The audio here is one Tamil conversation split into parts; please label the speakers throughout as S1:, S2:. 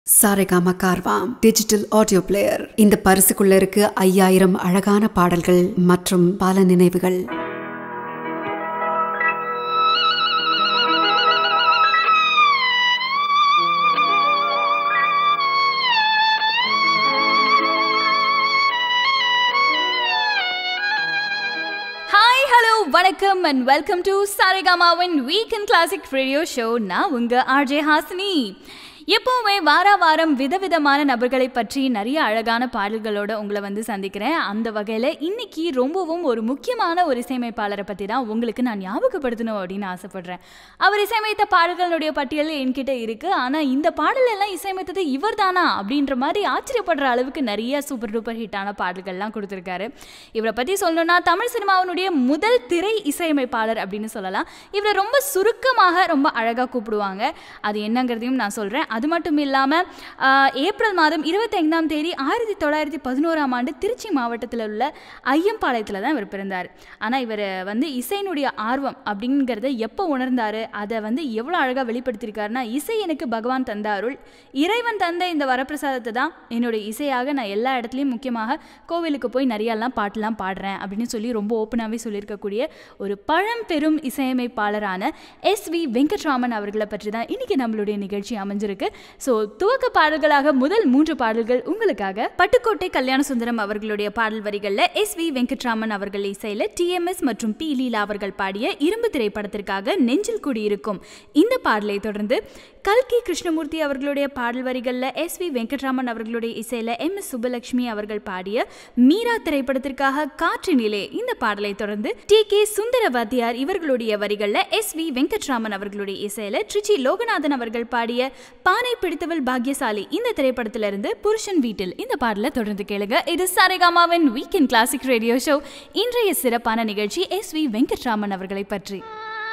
S1: Saregama Carvaan digital audio player இந்த பரிசுக்குள்ள இருக்கு ஐயாயிரம் அழகான பாடல்கள் மற்றும் பல நினைவுகள்
S2: ஹாய் ஹலோ வணக்கம் அண்ட் வெல்கம் டு சாரேகாமாவின் வீக்கெண்ட் கிளாசிக் ரேடியோ ஷோ நான் உங்க ஆர்ஜே ஹாசினி எப்போவுமே வார வாரம் விதவிதமான நபர்களை பற்றி நிறைய அழகான பாடல்களோட உங்களை வந்து சந்திக்கிறேன் அந்த வகையில் இன்னைக்கு ரொம்பவும் ஒரு முக்கியமான ஒரு இசையமைப்பாளரை பற்றி தான் உங்களுக்கு நான் ஞாபகப்படுத்தணும் அப்படின்னு ஆசைப்படுறேன் அவர் இசையமைத்த பாடல்களுடைய பட்டியல் என்கிட்ட இருக்குது ஆனால் இந்த பாடல் எல்லாம் இசையமைத்தது இவர் தானா அப்படின்ற மாதிரி ஆச்சரியப்படுற அளவுக்கு நிறைய சூப்பர் டூப்பர் ஹிட்டான பாடல்கள்லாம் கொடுத்துருக்காரு இவரை பற்றி சொல்லணும்னா தமிழ் சினிமாவினுடைய முதல் திரை இசையமைப்பாளர் அப்படின்னு சொல்லலாம் இவரை ரொம்ப சுருக்கமாக ரொம்ப அழகாக கூப்பிடுவாங்க அது என்னங்கிறதையும் நான் சொல்கிறேன் அது மட்டும் இல்லாமல் ஏப்ரல் மாதம் இருபத்தைந்தாம் தேதி ஆயிரத்தி தொள்ளாயிரத்தி பதினோராம் ஆண்டு திருச்சி மாவட்டத்தில் உள்ள ஐயம்பாளையத்தில் தான் இவர் பிறந்தார் ஆனால் இவர் வந்து இசையினுடைய ஆர்வம் அப்படிங்கிறத எப்போ உணர்ந்தார் அதை வந்து எவ்வளோ அழகாக வெளிப்படுத்தியிருக்காருன்னா இசை எனக்கு பகவான் தந்த அருள் இறைவன் தந்த இந்த வரப்பிரசாதத்தை தான் என்னுடைய இசையாக நான் எல்லா இடத்துலையும் முக்கியமாக கோவிலுக்கு போய் நிறையெல்லாம் பாட்டெல்லாம் பாடுறேன் அப்படின்னு சொல்லி ரொம்ப ஓப்பனாகவே சொல்லியிருக்கக்கூடிய ஒரு பழம்பெரும் இசையமைப்பாளரான எஸ் வி வெங்கட்ராமன் அவர்களை பற்றி தான் இன்னைக்கு நம்மளுடைய நிகழ்ச்சி அமைஞ்சிருக்கு ஸோ துவக்க பாடல்களாக முதல் மூன்று பாடல்கள் உங்களுக்காக பட்டுக்கோட்டை கல்யாண சுந்தரம் அவர்களுடைய பாடல் வரிகளில் எஸ் வி வெங்கட்ராமன் அவர்கள் இசையில் டிஎம்எஸ் மற்றும் பி லீலா அவர்கள் பாடிய இரும்பு திரைப்படத்திற்காக நெஞ்சில் கூடியிருக்கும் இந்த பாடலை தொடர்ந்து கல்கி கிருஷ்ணமூர்த்தி அவர்களுடைய பாடல் வரிகளில் எஸ் வி வெங்கட்ராமன் அவர்களுடைய இசையில் எம் எஸ் சுப்பலட்சுமி அவர்கள் பாடிய மீரா திரைப்படத்திற்காக காற்றினிலே இந்த பாடலை தொடர்ந்து டி கே சுந்தரவாத்தியார் இவர்களுடைய வரிகளில் எஸ் வி வெங்கட்ராமன் அவர்களுடைய இசையில் ட்ரிச்சி லோகநாதன் அவர்கள் பாடிய பானை பிடித்தவள் பாக்யசாலி இந்த திரைப்படத்திலிருந்து புருஷன் வீட்டில் இந்த பாடலை தொடர்ந்து கேளுங்க இது சாரேகாமாவின் வீக்கெண்ட் கிளாசிக் ரேடியோ ஷோ இன்றைய சிறப்பான நிகழ்ச்சி எஸ் வி வெங்கட்ராமன் அவர்களை பற்றி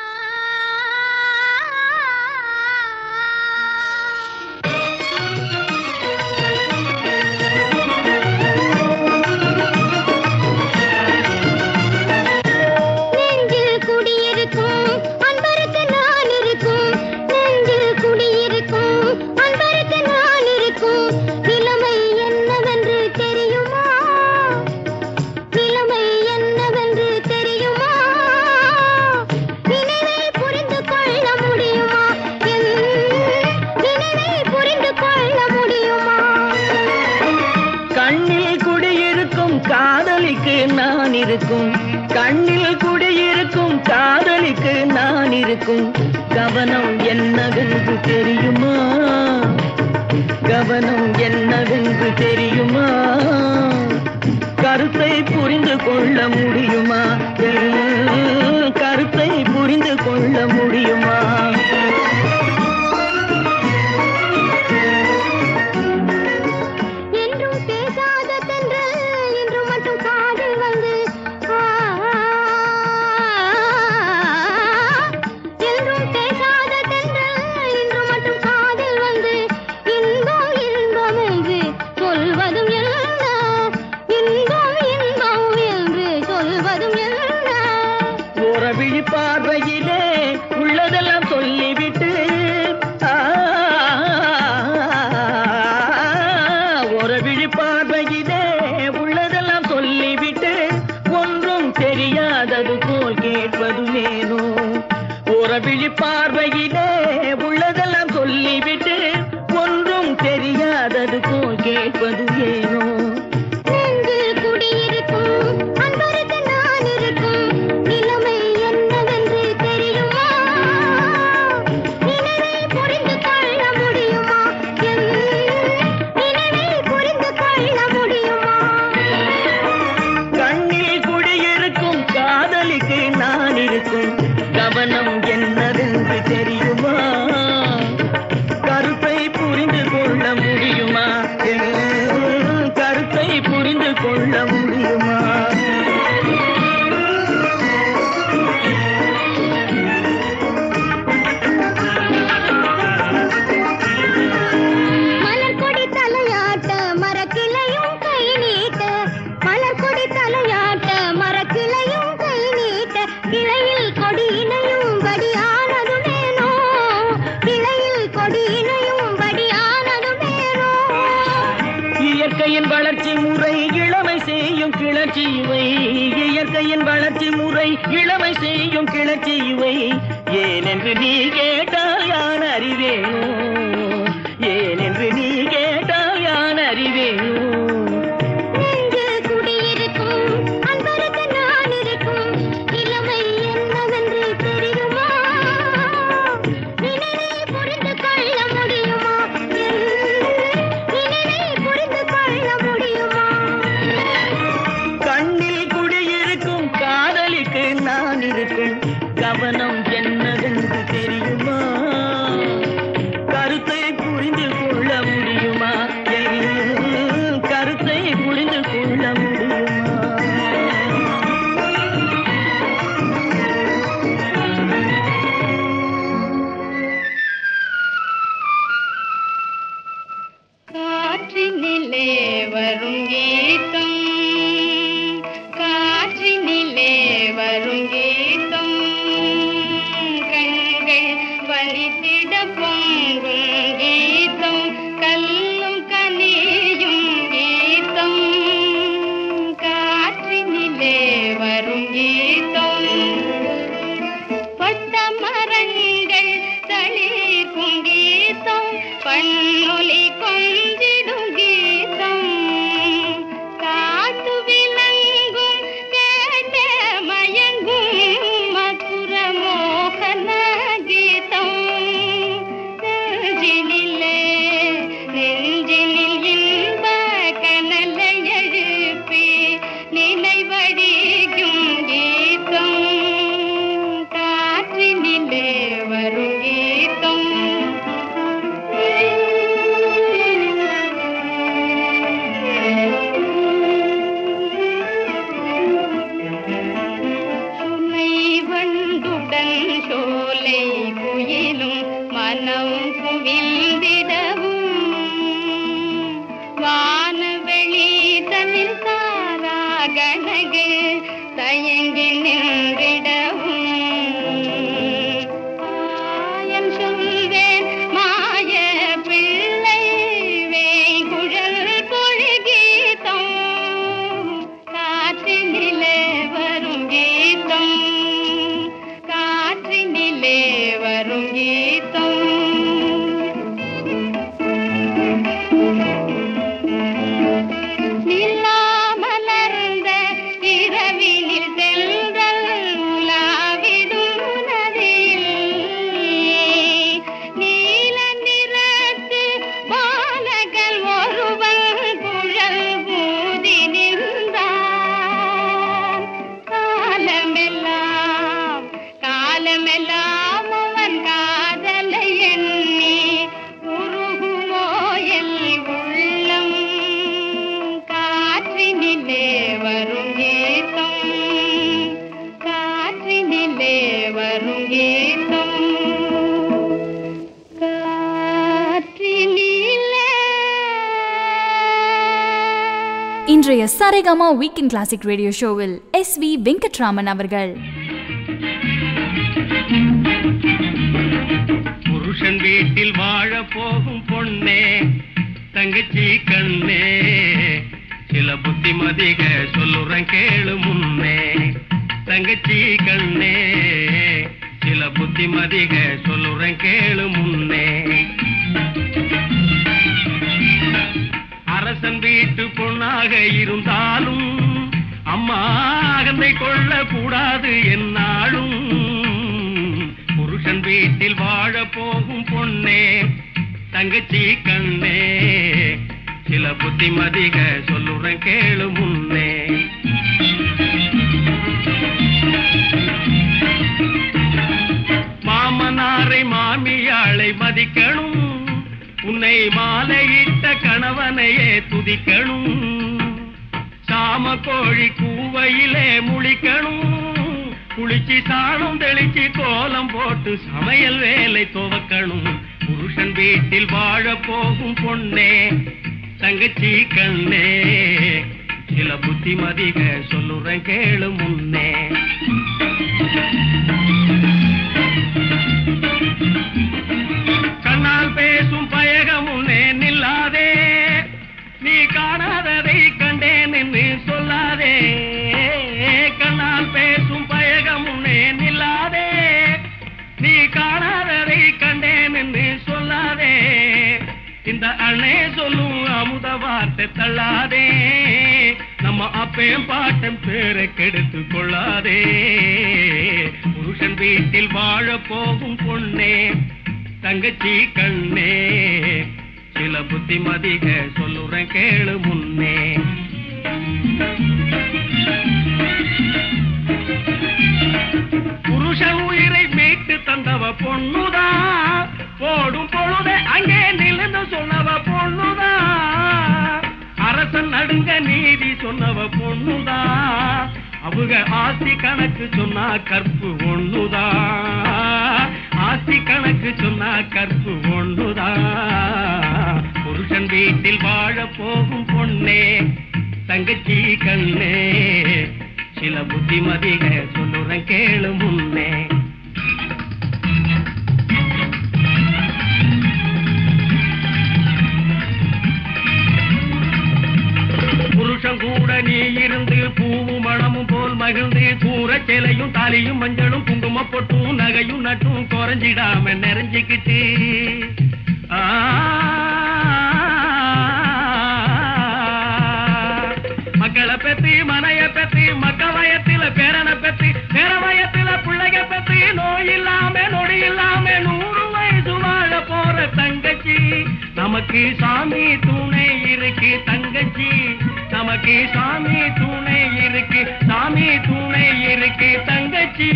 S3: நெஞ்சில் குடியிருக்கும் அன்பருக்கு நான் இருக்கும் நெஞ்சில் குடியிருக்கும் அன்பருக்கு நான் இருக்கும் நிலைமை என்னவென்று தெரியுமா நிலைமை என்னவென்று தெரியுமா நினைவை புரிந்து கொள்ள முடியுமா என் நினைவை புரிந்து கொள்ள முடியுமா
S4: கண்ணில் குடியிருக்கும் காதலிக்கு நான் இருக்கும் கண்ணில் குடியிருக்கும் காதலிக்கு நான் இருக்கும் கவனம் என்னவென்று தெரியுமா கவனம் என்னவென்று தெரியுமா கருத்தை புரிந்து கொள்ள முடியுமா என் கருத்தை புரிந்து கொள்ள முடியுமா
S3: என்றும் பேசாத தென்றல் இன்று மட்டும் காதில் வந்து ஆ, என்றும் பேசாத தென்றல் இன்று மட்டும் காதில் வந்து இன்பம் இன்பம் என்று சொல்வதும் என்ன இன்பம் இன்பம் என்று சொல்வதும் என்ன
S4: ஓரவிழி பார்வையிலே உள்ளதெல்லாம் சொல்ல இயற்கையின் வளர்ச்சி முறை இளமை செய்யும் கிளர்ச்சி இவை இயற்கையின் வளர்ச்சி முறை இளமை செய்யும் கிளர்ச்சி இவை ஏனென்று நீ கேட்டால் யான் அறிவேனோ ஏனென்று நீ கேட்டால் யான் அறிவேனோ
S3: நெஞ்சில் குடியிருக்கும் அன்பருக்கு நான் இருக்கும் இளமை என்னவென்று தெரியுமா நினைவை புரிந்து கொள்ள முடியுமா நினைவை புரிந்து கொள்ள முடியுமா
S4: கண்ணில் குடியிருக்கும் காதலிக்கு நான் இருக்கும் கவனம் என்னவென்று தெரியுமா கருத்தை புரிந்து கொள்ள முடியுமா என் கருத்தை புரிந்து கொள்ள முடியுமா
S3: காற்றினிலே வரும் கீதம் காற்றினிலே வரும் கீதம் கண்கள் வலித்திட பொங்கும் கீதம் கல்லும் கனியும் கீதம் காற்றினிலே வரும் கீதம் பட்ட மரங்கள் தளிர்க்கும் கீதம் பண்ணொலி கொஞ்சிடும் கீதம் காட்டு விலங்கும் கேட்ட மயங்கும் மதுர மோகன கீதம் நெஞ்சினிலே நெஞ்சினில் இன்ப கனலை எழுப்பி நினைவடிக்கும் கீதம் காற்றினிலே வரும் கீதம் சுமை வண்டுடன் சோலை குயிலும் மனம் குவிந்திடவும் வானவெளி தனில் தாரா கனகு தயங்கி நின்றிடவும் ஆயன் சொல்வேன் மாய பிள்ளை வேங்குழல் பொழுகீதம் காற்றினிலே வரும் கீதம் காற்றினிலே வரும் கீதம் நிலா மலர்ந்த இரவினில் தென்றல் உலாவிடும் நதியில் நீல நிறத்து பாலகன் ஒருவன் குழல் ஊதி நின்றான் காலமெல்லாம் காலமெல்லாம் அவன் காதலை எண்ணி உருகுமோ எல் உள்ளம் காற்றினிலே வரும் கீதம் காற்றினிலே வரும் கீதம் காற்றினிலே
S2: இன்றைய சரிகமா வீக்கெண்ட் கிளாசிக் ரேடியோ ஷோவில் எஸ் வி வெங்கட்ராமன் அவர்கள்
S5: புருஷன் வீட்டில் வாழ போகும் பொண்ணே தங்கச்சி கண்ணே சில புத்திமதிக சொல்லுறேன் கேளு முன்னே தங்கச்சி கண்ணே சில புத்திமதிக சொல்லுறேன் கேளு முன்னே அரசன் வீட்டு பொண்ணாக இருந்தாலும் அம்மா அகந்தை கொள்ள கூடாது என்னாலும் புருஷன் வீட்டில் வாழ போகும் பொண்ணே தங்கச்சி கண்ணே சில புத்திமதிக சொல்லுறேன் கேளு முன்னே மாமனாரை மாமியாளை மதிக்கணும் உன்னை மாலையிட்ட கணவனையே துதிக்கணும் சாம கோழி கூவையிலே முழிக்கணும் குளிச்சு சாணம் தெளிச்சு கோலம் போட்டு சமையல் வேலை துவக்கணும் புருஷன் வீட்டில் வாழ போகும் பொண்ணே தங்கச்சி கண்ணே சில புத்திமதிக சொல்லுறேன் கேளு முன்னே கண்ணால் பேசும் பயகம் முன்னே நில்லாதே நீ காணாத அண்ணே சொல்லும் அமுத வார்த்தை தள்ளாதே நம்ம அப்பையும் பாட்டன் பேரை கெடுத்து கொள்ளாதே புருஷன் வீட்டில் வாழ போகும் பொண்ணே தங்கச்சி கண்ணே சில புத்திமதிக சொல்லுறேன் கேளு முன்னே புருஷன் உயிரை மீட்டு தந்தவ பொண்ணுதா போடும் பொழுதே அங்கே நிலந்து சொன்னவ பொண்ணுதா அரசன் நடுங்க நீதி சொன்னவ பொண்ணுதா அவங்க ஆஸ்தி கணக்கு சொன்னா கற்பு ஒண்ணுதா ஆஸ்தி கணக்கு சொன்னா கற்பு ஒண்ணுதா புருஷன் வீட்டில் வாழ போகும் பொண்ணே தங்கச்சி கண்ணே சில புத்திமதிக சொல்லுறேன் கேளு முன்னே புருஷன் கூட நீ இருந்து பூவும் மணமும் போல் மகிழ்ந்து கூற சேலையும் தாலியும் மஞ்சளும் குங்கும பொட்டும் நகையும் நட்டும் குறைஞ்சிடாம நிறைஞ்சுக்கிட்டு ஆ மக்களை பெத்தி மனைய பெத்தி மக்க வயத்தில பேரனை பெத்தி பேர வயத்தில பிள்ளைக பெத்தி நோய் இல்லாம நொடி இல்லாம நூறு வயசு வாழ போற தங்கச்சி நமக்கு சாமி துணை இருக்கு தங்கச்சி நமக்கு சாமி துணை இருக்கு சாமி துணை இருக்கு தங்கச்சி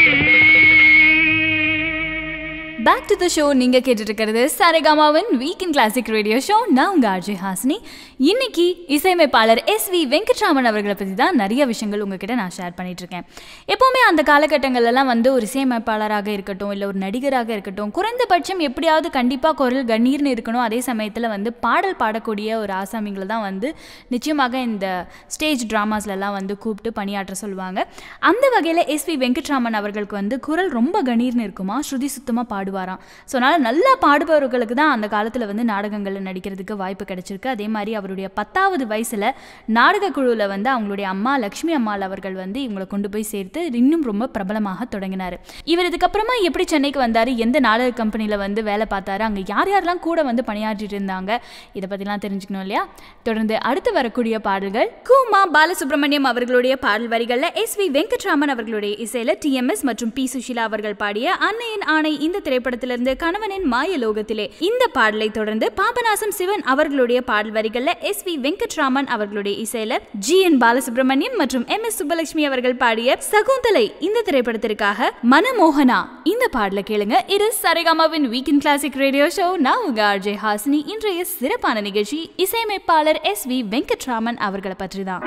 S2: பேக் டு த ஷோ நீங்கள் கேட்டுட்டு இருக்கிறது சரேகாமாவின் வீக் இன் கிளாசிக் ரேடியோ ஷோ நான் உங்கள் ஆர்ஜே ஹாசினி இன்னைக்கு இசையமைப்பாளர் எஸ் வி வெங்கட்ராமன் அவர்களை பற்றி தான் நிறைய விஷயங்கள் உங்ககிட்ட நான் ஷேர் பண்ணிட்டு இருக்கேன் எப்போவுமே அந்த காலகட்டங்கள்லாம் வந்து ஒரு இசையமைப்பாளராக இருக்கட்டும் இல்லை ஒரு நடிகராக இருக்கட்டும் குறைந்தபட்சம் எப்படியாவது கண்டிப்பாக குரல் கண்ணீர்னு இருக்கணும் அதே சமயத்தில் வந்து பாடல் பாடக்கூடிய ஒரு ஆசாமிகளை தான் வந்து நிச்சயமாக இந்த ஸ்டேஜ் ட்ராமாஸ்லலாம் வந்து கூப்பிட்டு பணியாற்ற சொல்லுவாங்க அந்த வகையில் எஸ் வி வெங்கட்ராமன் அவர்களுக்கு வந்து குரல் ரொம்ப கணீர்னு இருக்குமா ஸ்ருதி சுத்தமாக பாடுவாராம் ஸோ அதனால் நல்லா பாடுபவர்களுக்கு தான் அந்த காலத்தில் வந்து நாடகங்களில் நடிக்கிறதுக்கு வாய்ப்பு கிடைச்சிருக்கு அதே மாதிரி அவருடைய பத்தாவது வயசில் நாடக குழுவில் வந்து அவங்களுடைய அம்மா லக்ஷ்மி அம்மாள் அவர்கள் வந்து இவங்களை கொண்டு போய் சேர்த்து இன்னும் ரொம்ப பிரபலமாக தொடங்கினார் இவர் இதுக்கப்புறமா எப்படி சென்னைக்கு வந்தார் எந்த நாடக கம்பெனியில் வந்து வேலை பார்த்தாரு அங்கே யார் யாரெல்லாம் கூட வந்து பணியாற்றிட்டு இருந்தாங்க இதை பற்றிலாம் தெரிஞ்சுக்கணும் இல்லையா தொடர்ந்து அடுத்து வரக்கூடிய பாடல்கள் கூமா பாலசுப்ரமணியம் அவர்களுடைய பாடல் வரிகளில் எஸ் வி வெங்கட்ராமன் அவர்களுடைய இசையில் டிஎம்எஸ் மற்றும் பி சுஷிலா அவர்கள் பாடிய அன்னையின் ஆணை இந்த திரைப்படத்திலிருந்து கணவனின் மாய லோகத்திலே இந்த பாடலை தொடர்ந்து பாபநாசம் சிவன் அவர்களுடைய பாடல் வரிகளில் எஸ் வி வெங்கட்ராமன் அவர்களுடைய இசையில ஜி என் பாலசுப்ரமணியம் மற்றும் எம் எஸ் சுப்பலட்சுமி அவர்கள் பாடிய சகுந்தலை இந்த திரைப்படத்திற்காக மனமோகனா இந்த பாடலை கேளுங்க இது சரிகமாவின் வீக்கெண்ட் கிளாசிக் ரேடியோ ஷோ நான் உங்க ஆர்ஜே ஹாசினி இன்றைய சிறப்பான நிகழ்ச்சி இசையமைப்பாளர் எஸ் வி வெங்கட்ராமன் அவர்களை பற்றி தான்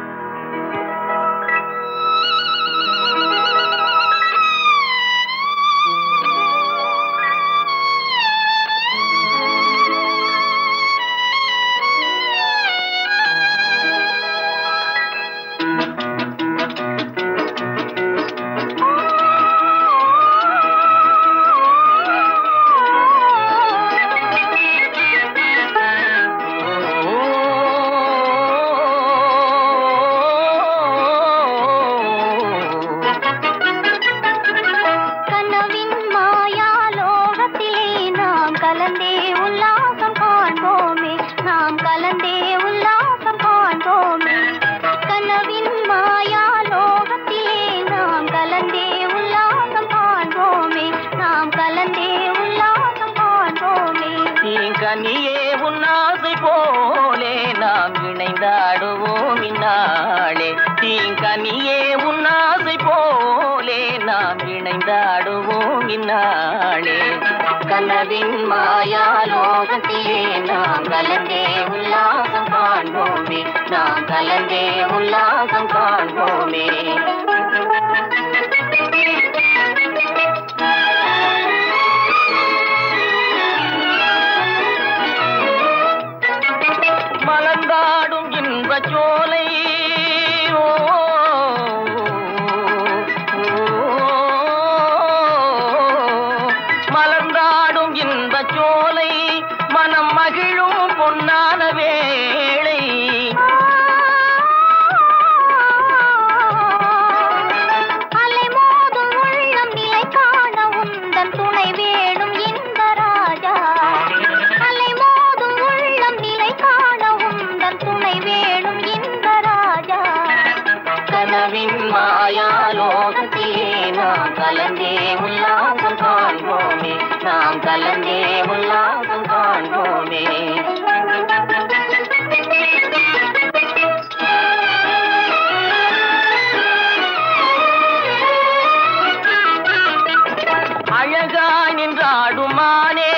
S3: கனவின் மாயாலோகத்திலே நாம் கலந்தே உல்லாசம் காண்போமே நாம் கலந்தே உல்லாசம் காண்போமே கனவின் மாயாலோகத்திலே நாம் கலந்தே உல்லாசம் காண்போமே நாம் கலந்தே உல்லாசம் காண்போமே
S4: கனியே உன்னாசை போலே நாம் இணைந்தாடுவோம் இந்நாளே தீங்கனியே உன்னாசை போலே நாம் இணைந்தாடுவோம் இந்நாளே
S3: கனவின் மாயாலோகத்திலே நாம் கலந்தே உல்லாசம் காண்போமே நாம் கலந்தே உல்லாசம் காண்போமே
S4: மலர்ந்தாடும் இன்ப சோலை ஓ, மலர்ந்தாடும் இன்ப சோலை மனம் மகிழும் பொன்னான வேளை
S3: அலை மோதும் உள்ளம் நிலை காண உந்தன் துணை வேணும் இந்த ராஜா அலை மோதும்
S6: கலந்தே உல்லாசம் காண்போமே
S4: அழகாய் நின்றாடுமானே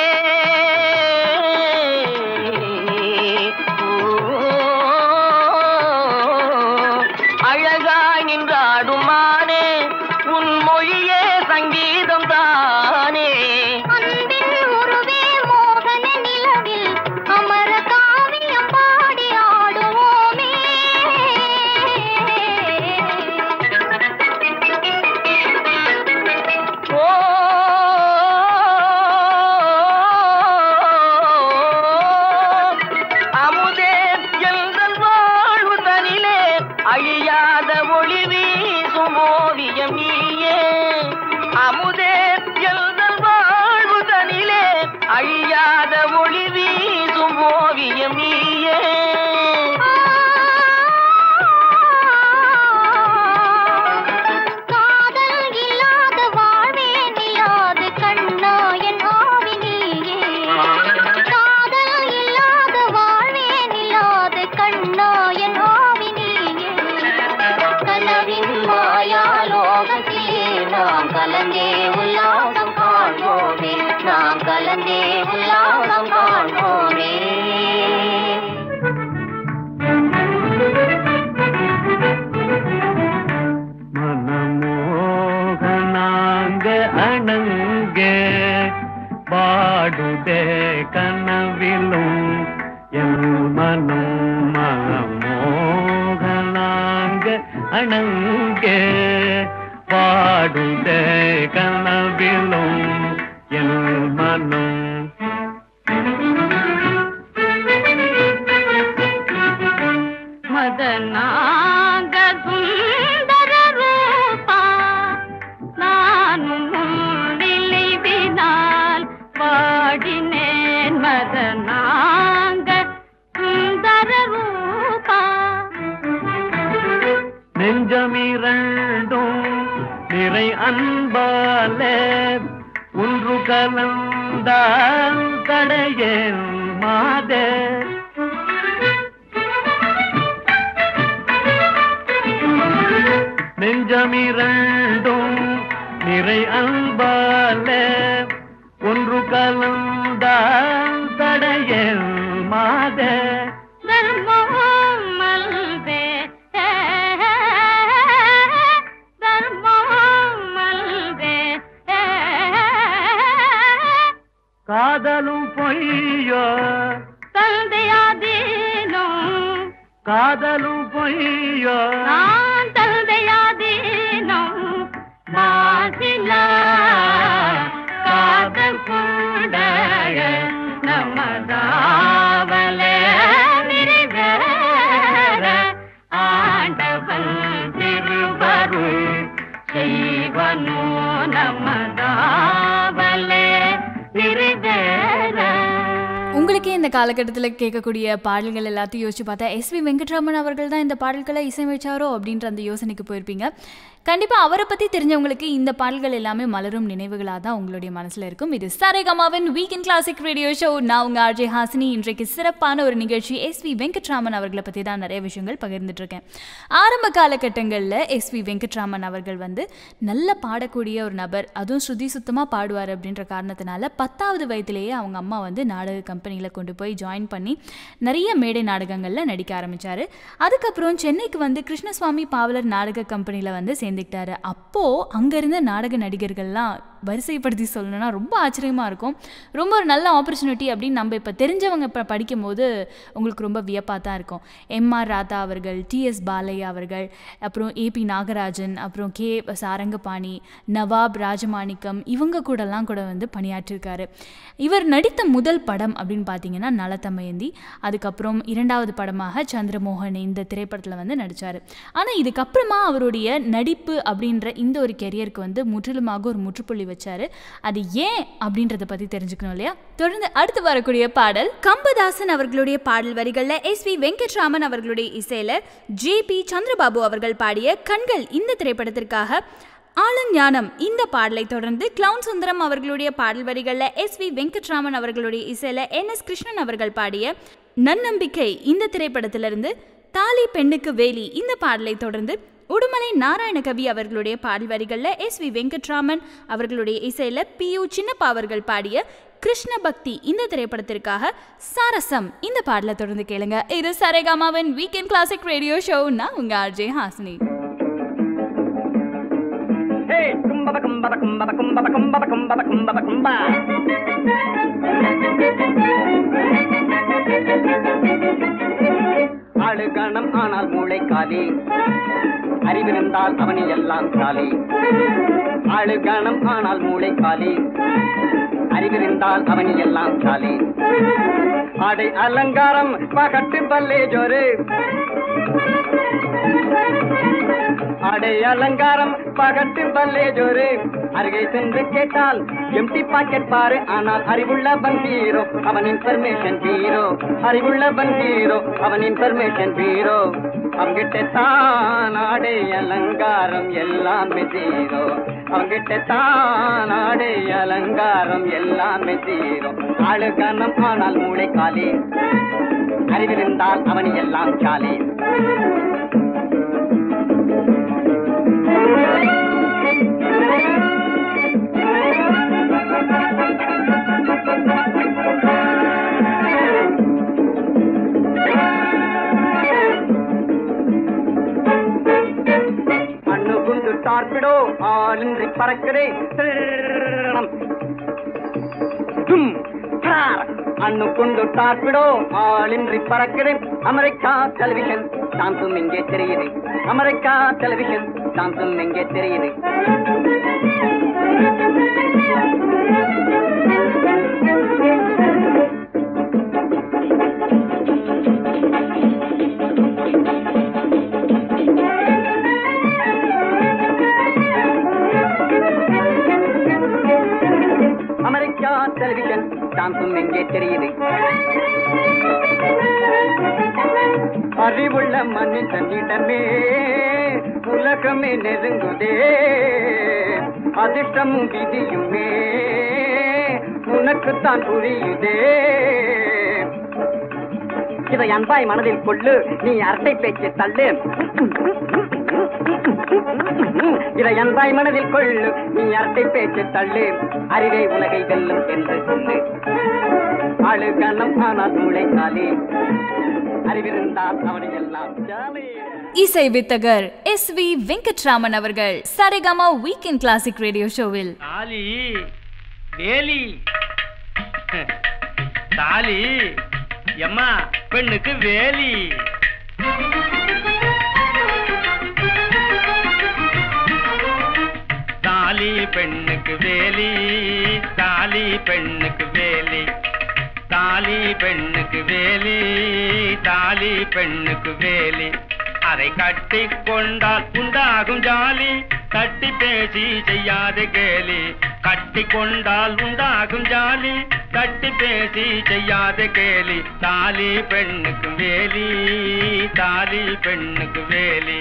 S4: அழகாய் நின்றாடுமானே உன் மொழியே சங்கீதம் தானே
S3: அன்பின் உருவே மோகன நிலவில் அமர காவியம் பாடி ஆடுவோமே
S4: ஓ அமுதே எங்கள் வாழ்வு தனிலே அழியாத ஒளி வீசும் ஓவியம் நீயே அமுதே எங்கள் வாழ்வு தனிலே அழியாத ஒளி வீசும் ஓவியம் நீயே
S3: காதல் இல்லாத வாழ்வே நில்லாது கண்ணா என் ஆவி நீயே காதல் இல்லாத வாழ்வே நில்லாது கண்ணா என் ஆவி நீயே
S6: கனவின் மாயாலோகத்திலே நாம் கலந்தே உல்லாசம் காண்போமே நாம் கலந்தே உல்லாசம் காண்போமே
S5: ಮನಮೋಹನಾಂಗ ಅಣಂಗ பாடுதே கனவிலும் என் மனம் மனமோகனாங்க அணங்க பாடுதே கனவிலும் என் மனம்
S3: மதனாக சுந்தர ரூபா நானும் நிலைவினால் பாடினேன் மதனாக சுந்தர ரூபா
S5: நெஞ்சமிரண்டும் நிறை அன்பாலே ஒன்று கலந்தால் தடையேன் மாதே நெஞ்சமிரண்டும் நிறை அன்பாலே ஒன்று கலந்தால் தடையேன் மாதே
S3: தர்மம் மல்தே தர்மம் மல்தே
S5: காதலும் பொய்யோ
S3: தந்தையாதீனோ
S5: காதலும் பொய்யோ
S3: நான் தந்தையாதீனோ மாசிலா காதல் கூடைய நமதாவலே நிறைவேற ஆண்டவன் திருவருள் செய்வனோ நமதாவலே நிறைவேற
S2: உங்களுக்கே இந்த காலகட்டத்தில் கேட்கக்கூடிய பாடல்கள் எல்லாத்தையும் யோசிச்சு பார்த்தா எஸ்வி வெங்கட்ராமன் அவர்கள் தான் இந்த பாடல்களை இசையமைச்சாரோ அப்படின்ற அந்த யோசனைக்கு போயிருப்பீங்க கண்டிப்பாக அவரை பற்றி தெரிஞ்சவங்களுக்கு இந்த பாடல்கள் எல்லாமே மலரும் நினைவுகளாக தான் உங்களுடைய மனசில் இருக்கும் இது சரேகமாவின் வீக்கெண்ட் கிளாசிக் ரேடியோ ஷோ நான் உங்கள் ஆர்ஜே ஹாசினி இன்றைக்கு சிறப்பான ஒரு நிகழ்ச்சி எஸ்வி வெங்கட்ராமன் அவர்களை பற்றி தான் நிறைய விஷயங்கள் பகிர்ந்துட்டு இருக்கேன் ஆரம்ப காலகட்டங்களில் எஸ்வி வெங்கட்ராமன் அவர்கள் வந்து நல்ல பாடக்கூடிய ஒரு நபர் அதுவும் ஸ்ருதி சுத்தமாக பாடுவார் அப்படின்ற காரணத்தினால பத்தாவது வயதிலேயே அவங்க அம்மா வந்து நாடக கம்பெனியில் கொண்டு போய் ஜாயின் பண்ணி நிறைய மேடை நாடகங்களில் நடிக்க ஆரம்பித்தார் அதுக்கப்புறம் சென்னைக்கு வந்து கிருஷ்ணசுவாமி பாவலர் நாடக கம்பெனியில் வந்து சேர்ந்துக்கிட்டாரு அப்போது அங்கே இருந்த நாடக நடிகர்கள்லாம் வரிசைப்படுத்தி சொல்லணும்னா ரொம்ப ஆச்சரியமாக இருக்கும் ரொம்ப ஒரு நல்ல ஆப்பர்ச்சுனிட்டி அப்படின்னு நம்ம இப்போ தெரிஞ்சவங்க இப்போ படிக்கும்போது உங்களுக்கு ரொம்ப வியப்பாக தான் இருக்கும் எம்ஆர் ராதா அவர்கள் டிஎஸ் பாலையா அவர்கள் அப்புறம் ஏபி நாகராஜன் அப்புறம் கே சாரங்கபாணி நவாப் ராஜமாணிக்கம் இவங்க கூடலாம் கூட வந்து பணியாற்றிருக்காரு இவர் நடித்த முதல் படம் அப்படின்னு பார்த்தீங்கன்னா நலத்தமயந்தி அதுக்கப்புறம் இரண்டாவது படமாக சந்திரமோகன் இந்த திரைப்படத்தில் வந்து நடித்தார் ஆனால் இதுக்கப்புறமா அவருடைய நடிப்பு அப்படின்ற இந்த ஒரு கெரியருக்கு வந்து முற்றிலுமாக ஒரு முற்றுப்புள்ளி வச்சாரு அது ஏன் அப்படின்றத பற்றி தெரிஞ்சுக்கணும் இல்லையா தொடர்ந்து அடுத்து வரக்கூடிய பாடல் கம்பதாசன் அவர்களுடைய பாடல் வரிகளில் எஸ் வி வெங்கட்ராமன் அவர்களுடைய இசையில் ஜே பி சந்திரபாபு அவர்கள் பாடிய கண்கள் இந்த திரைப்படத்திற்காக ஆலஞானம் இந்த பாடலை தொடர்ந்து கிளவுன் சுந்தரம் அவர்களுடைய பாடல் வரிகளில் எஸ் வி வெங்கட்ராமன் அவர்களுடைய இசையில் என் எஸ் கிருஷ்ணன் அவர்கள் பாடிய நன்னம்பிக்கை இந்த திரைப்படத்திலிருந்து தாலி பெண்ணுக்கு வேலி இந்த பாடலை தொடர்ந்து உடுமலை நாராயணகவி அவர்களுடைய பாடல் வரிகளில் எஸ் வி வெங்கட்ராமன் அவர்களுடைய இசையில் பி யு சின்னப்பா அவர்கள் பாடிய கிருஷ்ண பக்தி இந்த திரைப்படத்திற்காக சாரசம் இந்த பாடலை தொடர்ந்து கேளுங்க இது சரேகாமாவின் வீக்கெண்ட் கிளாசிக் ரேடியோ ஷோ நான் உங்க ஆர்ஜே ஹாசினி
S4: ஹே கும்பப கும்பப கும்பப கும்பப கும்பப கும்பப கும்பப கும்பா ஆளுகணம் ஆனால் மூளை காலி அறிவிருந்தால் அவனி எல்லாம் காலி ஆளுகணம் ஆனால் மூளை காலி அறிவிருந்தால் அவனி எல்லாம் காலி ஆடை அலங்காரம் பகட்டு பல்லே ஜோரு ஆடை அலங்காரம் பகட்டு பல்லே ஜோரு அருகே சென்று கேட்டால் எம்டி பாக்கெட் பாரு ஆனால் அறிவுள்ளவன் ஹீரோ அவன் இன்ஃபர்மேஷன் ஹீரோ அறிவுள்ளவன் ஹீரோ அவன் இன்ஃபர்மேஷன் ஹீரோ அவங்கிட்ட தான் ஆடை அலங்காரம் எல்லாமே ஜீரோ அவங்கிட்ட தான் ஆடை அலங்காரம் எல்லாமே ஜீரோ ஆளுகனம் ஆனால் மூளை காலி அறிவிருந்தால் அவன் எல்லாம் சாலே மண்ணு குண்டு டார்பிடோ ஆளின்றி பறக்கிறே அண்ணு குண்டு டார்பிடோ ஆளின்றி பறக்கிறேன் அமெரிக்கா டெலிவிஷன் சாம்சங் எங்கே தெரியுது அமெரிக்கா டெலிவிஷன் சாம்சங் எங்கே தெரியுது அமெரிக்கா டெலிவிஷன் சாம்சங் எங்கே தெரியுது அறிவுள்ள மனிதனிடமே உலகமே நெருங்குதே அதிர்ஷ்டமும் விதியுமே உனக்குத்தான் புரியுதே இதை அன்பாய் மனதில் கொள்ளு நீ அரட்டை பேச்சு தள்ளு இதை அன்பாய் மனதில் கொள்ளு நீ அரட்டை பேச்சு தள்ளு அறிவை உலகை வெல்லும் என்று சொல்லு ஆளுகனம் ஆனால் மூளை காலி அறிவிருந்தால் அவனை எல்லாம் ஜாலி
S2: இசை வித்தகர் எஸ் வி வெங்கட்ராமன் அவர்கள் சரிகமா வீக்கெண்ட் கிளாசிக் ரேடியோ ஷோவில்
S5: தாலி வேலி தாலி எம்மா பெண்ணுக்கு வேலி தாலி பெண்ணுக்கு வேலி தாலி பெண்ணுக்கு வேலி தாலி பெண்ணுக்கு வேலி தாலி பெண்ணுக்கு வேலி அதை கட்டி கொண்டால் உண்டாகும் ஜாலி கட்டி பேசி செய்யாத கேலி கட்டி கொண்டால் உண்டாகும் ஜாலி கட்டி பேசி செய்யாத கேலி தாலி பெண்ணுக்கு வேலி தாலி பெண்ணுக்கு வேலி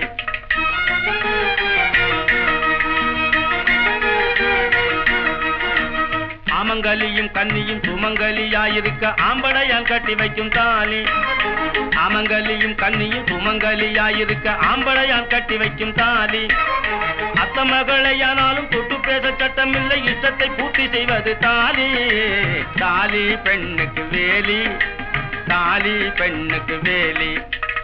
S5: ஆமங்கலியும் கன்னியும் சுமங்கலியாயிருக்க ஆம்படையான் கட்டி வைக்கும் தாலி ஆமங்கலியும் கன்னியும் சுமங்கலியாயிருக்க ஆம்படையான் கட்டி வைக்கும் தாலி அத்த மகளையானாலும் தொட்டு பேச சட்டமில்லை இஷ்டத்தை பூர்த்தி செய்வது தாலி தாலி பெண்ணுக்கு வேலி தாலி பெண்ணுக்கு வேலி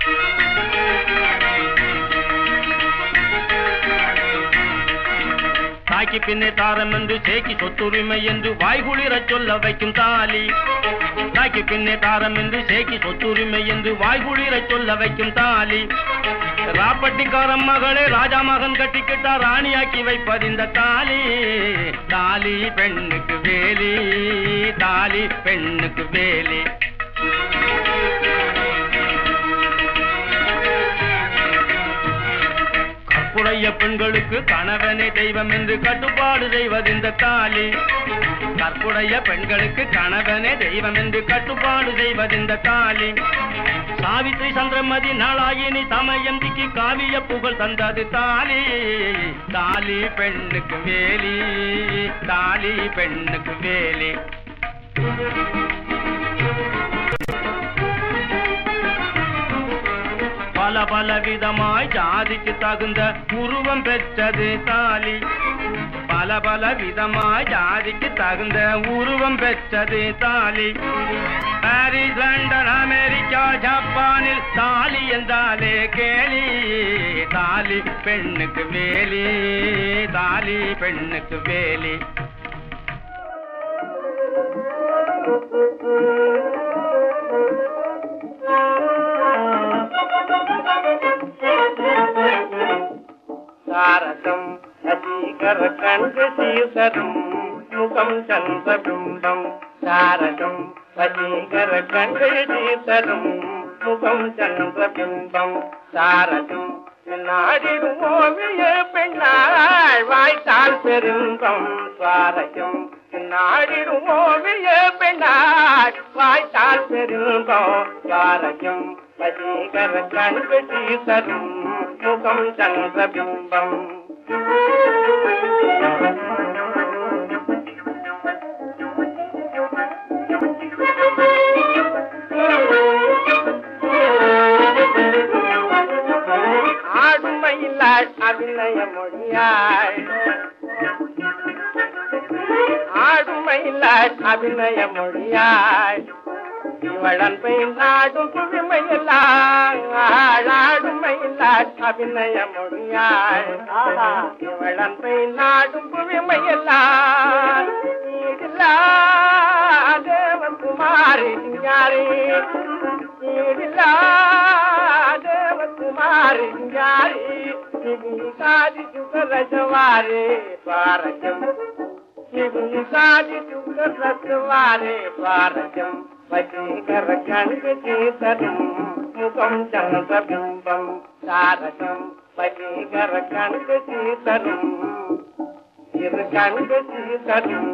S5: தாக்கி பின்னே தாரம் என்று சேக்கி சொத்துரிமை என்று வாய்குளிரச் சொல்ல வைக்கும் தாலி தாக்கி பின்னே தாரம் என்று சேக்கி சொத்துரிமை என்று வாய்குளிரச் சொல்ல வைக்கும் தாலி ராப்பட்டிக்காரன் மகளே ராஜா மகன் கட்டிக்கிட்டா ராணியாக்கி வைப்பது இந்த தாலி தாலி பெண்ணுக்கு வேலி தாலி பெண்ணுக்கு வேலி கற்புடைய பெண்களுக்கு கணவனே தெய்வம் என்று கட்டுப்பாடு செய்வது இந்த தாலி கற்புடைய பெண்களுக்கு கணவனே தெய்வம் என்று கட்டுப்பாடு செய்வது இந்த தாலி
S4: சாவித்ரி சந்திரமதி நாளாயினி தமயந்திக்கு காவிய புகழ் தந்தது தாலி தாலி பெண்ணுக்கு வேலி தாலி பெண்ணுக்கு வேலி பல பல விதமாய் ஜாதிக்கு தகுந்த உருவம் பெற்றது தாலி பல பல விதமாய் ஜாதிக்கு தகுந்த உருவம் பெற்றது தாலி பாரிஸ் லண்டன் அமெரிக்கா ஜப்பானில் தாலி என்றாலே கேலி தாலி பெண்ணுக்கு வேலி தாலி பெண்ணுக்கு வேலி
S5: சாரதம் வசீகர கண்டு சீசரம் முகம் சந்திரபிம்பம் சாரதம் வசீகர கண்டு சீசரம் முகம் சந்திரபிம்பம் சாரதம் நாடிடும் ஓவிய பெண்ணாள் வாய்த்தால் பெரும்பம் சுவாரஸ்யம் நாடிடும் ஓவிய பெண்ணாள் வாய்த்தால் பெரும்பம் சுவாரஸ்யம் வசீகர கண்டு சீசரம் முகம் சந்திரபிம்பம் ஆடுமையில்லாள் அபிநய மொழியாள் ஆடுமையில்லாள் அபிநய மொழியாள் இவளன்பை நாடும் புதுமையில்லாள் ஆடுமையில்லாள் அபிநய மொழியாள் இவளன்பை நாடும் புதுமையில்லாள் ஈடில்லா தேவகுமாரி யாரே ஈடில்லா தேவகுமாரி யாரே சாதி சுகரஜவாரே பாரஜம் శివుని సాది చుక్కరత్వారే పారజం వశీకర కణిక చేతరం ముఖం చంద్రబింబం సారథం వశీకర కణిక చేతరం ఇరు కణిక చేతరం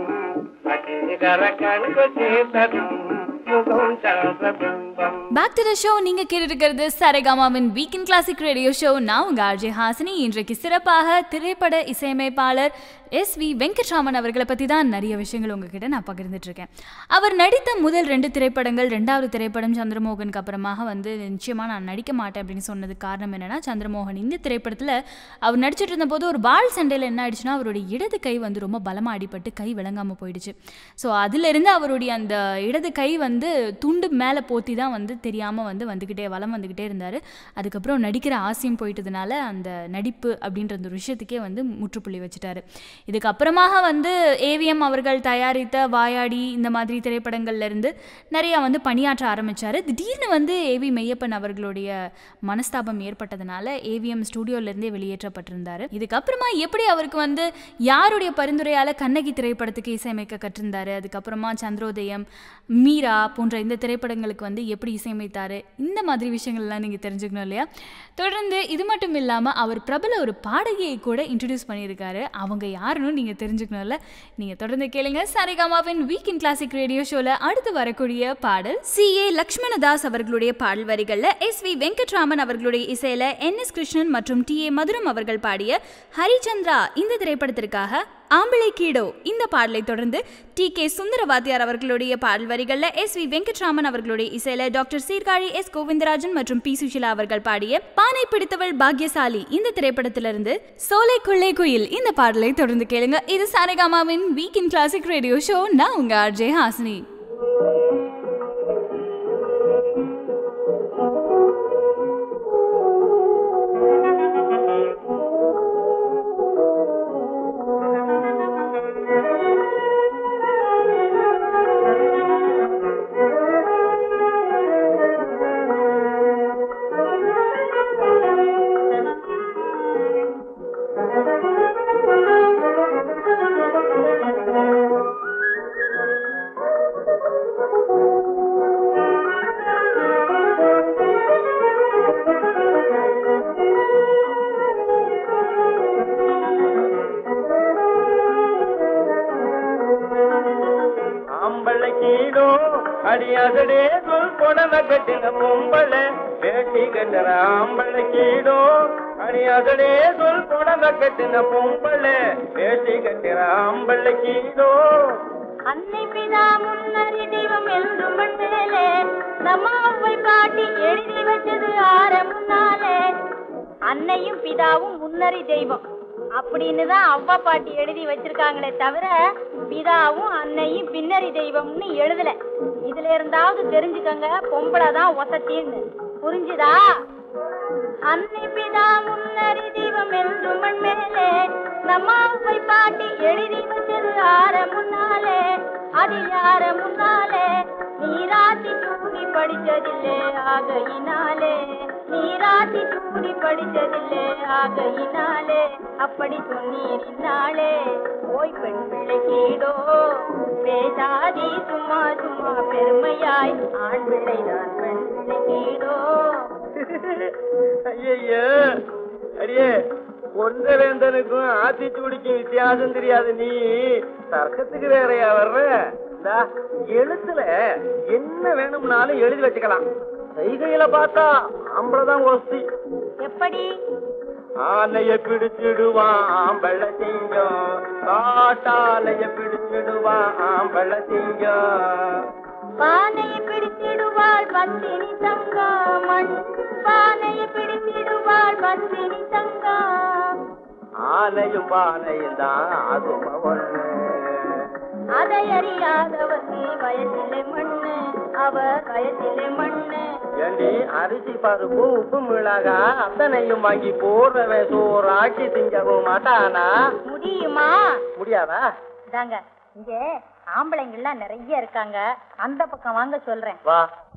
S5: వశీకర కణిక చేతరం ముఖం చంద్రబింబం
S2: பேக் டு த ஷோ நீங்க கேட்டிருக்கிறது சரேகாமாவின் வீக்கெண்ட் கிளாசிக் ரேடியோ ஷோ நான் உங்க ஆர்ஜே ஹாசினி இன்றைக்கு சிறப்பாக திரைப்பட இசையமைப்பாளர் எஸ் வி வெங்கட்ராமன் அவர்களை பற்றி தான் நிறைய விஷயங்கள் உங்ககிட்ட நான் பகிர்ந்துட்டு இருக்கேன் அவர் நடித்த முதல் ரெண்டு திரைப்படங்கள் ரெண்டாவது திரைப்படம் சந்திரமோகனுக்கு அப்புறமாக வந்து நிச்சயமாக நான் நடிக்க மாட்டேன் அப்படின்னு சொன்னதுக்கு காரணம் என்னன்னா சந்திரமோகன் இந்த திரைப்படத்தில் அவர் நடிச்சிட்டு இருந்தபோது ஒரு பால் சண்டையில் என்ன ஆயிடுச்சுன்னா அவருடைய இடது கை வந்து ரொம்ப பலமாக அடிபட்டு கை விளங்காமல் போயிடுச்சு ஸோ அதிலிருந்து அவருடைய அந்த இடது கை வந்து துண்டு மேலே போத்தி தான் வந்து தெரியாமல் வந்து வந்துக்கிட்டே வலம் வந்துக்கிட்டே இருந்தார் அதுக்கப்புறம் நடிக்கிற ஆசையும் போயிட்டதுனால அந்த நடிப்பு அப்படின்ற அந்த ஒரு விஷயத்துக்கே வந்து முற்றுப்புள்ளி வச்சுட்டாரு இதுக்கப்புறமாக வந்து ஏவிஎம் அவர்கள் தயாரித்த வாயாடி இந்த மாதிரி திரைப்படங்கள்ல இருந்து நிறையா வந்து பணியாற்ற ஆரம்பிச்சாரு திடீர்னு வந்து ஏவி மெய்யப்பன் அவர்களுடைய மனஸ்தாபம் ஏற்பட்டதுனால ஏவிஎம் ஸ்டூடியோலேருந்தே வெளியேற்றப்பட்டிருந்தார் இதுக்கப்புறமா எப்படி அவருக்கு வந்து யாருடைய பரிந்துரையால் கண்ணகி திரைப்படத்துக்கு இசையமைக்க கற்றிருந்தாரு அதுக்கப்புறமா சந்திரோதயம் மீரா போன்ற இந்த திரைப்படங்களுக்கு வந்து எப்படி இசையமைத்தார் இந்த மாதிரி விஷயங்கள்லாம் நீங்கள் தெரிஞ்சுக்கணும் இல்லையா தொடர்ந்து இது மட்டும் இல்லாமல் அவர் பிரபல ஒரு பாடகியை கூட இன்ட்ரடியூஸ் பண்ணியிருக்காரு அவங்க யாருன்னு நீங்கள் தெரிஞ்சுக்கணும்ல நீங்கள் தொடர்ந்து கேளுங்க சரிகமாவின் வீக் இன் கிளாசிக் ரேடியோ ஷோவில் அடுத்து வரக்கூடிய பாடல் சி ஏ லக்ஷ்மணதாஸ் அவர்களுடைய பாடல் வரிகளில் எஸ் வி வெங்கட்ராமன் அவர்களுடைய இசையில் என் எஸ் கிருஷ்ணன் மற்றும் டி ஏ மதுரம் அவர்கள் பாடிய ஹரிச்சந்திரா இந்த திரைப்படத்திற்காக ஆம்பளை கீடோ இந்த பாடலை தொடர்ந்து டி கே சுந்தரவாத்தியார் அவர்களுடைய பாடல் வரிகளில் எஸ் வி வெங்கட்ராமன் அவர்களுடைய இசையில டாக்டர் சீர்காழி எஸ் கோவிந்தராஜன் மற்றும் பி சுஷிலா அவர்கள் பாடிய பானை பிடித்தவள் பாக்யசாலி இந்த திரைப்படத்திலிருந்து சோலை கொள்ளை குயில் இந்த பாடலை தொடர்ந்து கேளுங்க இது சாரேகாமாவின் வீக் இன் கிளாசிக் ரேடியோ ஷோ நான் உங்க ஆர்ஜே ஹாசினி
S5: ஆம்பளை கீழோ அடியாசடே சொல் கொடல கட்டின பொம்பளை
S7: கட்டுற ஆம்பளைக்கீடோ அணி அதனே சொல் புடவை கட்டுன பொம்பளை வேட்டி கட்டுற ஆம்பளைக்கீடோ
S3: அன்னை பிதா முன்னறி தெய்வம் என்றும் மேலே நம்ம அவ்வை பாட்டி எழுதி வச்சது ஆற முன்னாலே அன்னையும் பிதாவும் முன்னறி தெய்வம் அப்படின்னு தான் அவ்வா பாட்டி எழுதி வச்சிருக்காங்களே தவிர பிதாவும் அன்னையும் பின்னறி தெய்வம்னு எழுதல இதுல இருந்தாவது தெரிஞ்சுக்கங்க பொம்பளை தான் ஒசத்தின்னு புரிஞ்சுதா அன்னை பிதா முன்னறி தெய்வம் என்றும் மண் மேலே நம்ம அவ்வை பாட்டி எழுதி வச்சது ஆற முன்னாலே அது யார முன்னாலே நீராத்தி தூங்கி படிச்சதில்லே ஆகையினாலே நீராத்தி தூங்கி படிச்சதில்லே ஆகையினாலே அப்படி சொன்னீரினாலே ஓய் பெண் பிள்ளைக்கீடோ பேசாதி சும்மா சும்மா பெருமையாய் ஆண் பிள்ளை தான் பெண் பிள்ளைக்கீடோ
S7: ஐயையோ அடியே பொந்தவேந்தனுக்கும் ஆத்திச்சூடிக்கும் வித்தியாசம் தெரியாது நீ தர்க்கத்துக்கு வேறையா வர்ற இந்தா, எழுத்துல என்ன வேணும்னாலும் எழுதி வச்சுக்கலாம் செய்கையில பார்த்தா ஆம்பளைதான் ஒஸ்தி
S3: எப்படி
S7: ஆனைய பிடிச்சிடுவான் ஆம்பள சிங்கம் காட்டாலைய பிடிச்சிடுவான் ஆம்பள சிங்கம்
S3: பானையை பிடித்திடுவாள் பத்தினி தங்கம் மண் பானையை பிடித்திடுவாள் பத்தினி தங்கம்
S7: ஆனையும் பானையும் தான் ஆகும் ஒண்ணு
S3: அதை அறியாதவருக்கு வயசிலே மண்ணு அவ வயசிலே மண்ணு
S7: ஏண்டி அரிசி பருப்பு உப்பு மிளகா அத்தனையும் வாங்கி போடுறவன் சோறாக்கி திங்கவும் மாட்டானா
S3: முடியுமா
S7: முடியாதா
S3: தாங்க இங்க ஆம்பளைங்கள்லாம் நிறைய இருக்காங்க அந்த பக்கம் வாங்க சொல்றேன்
S7: வா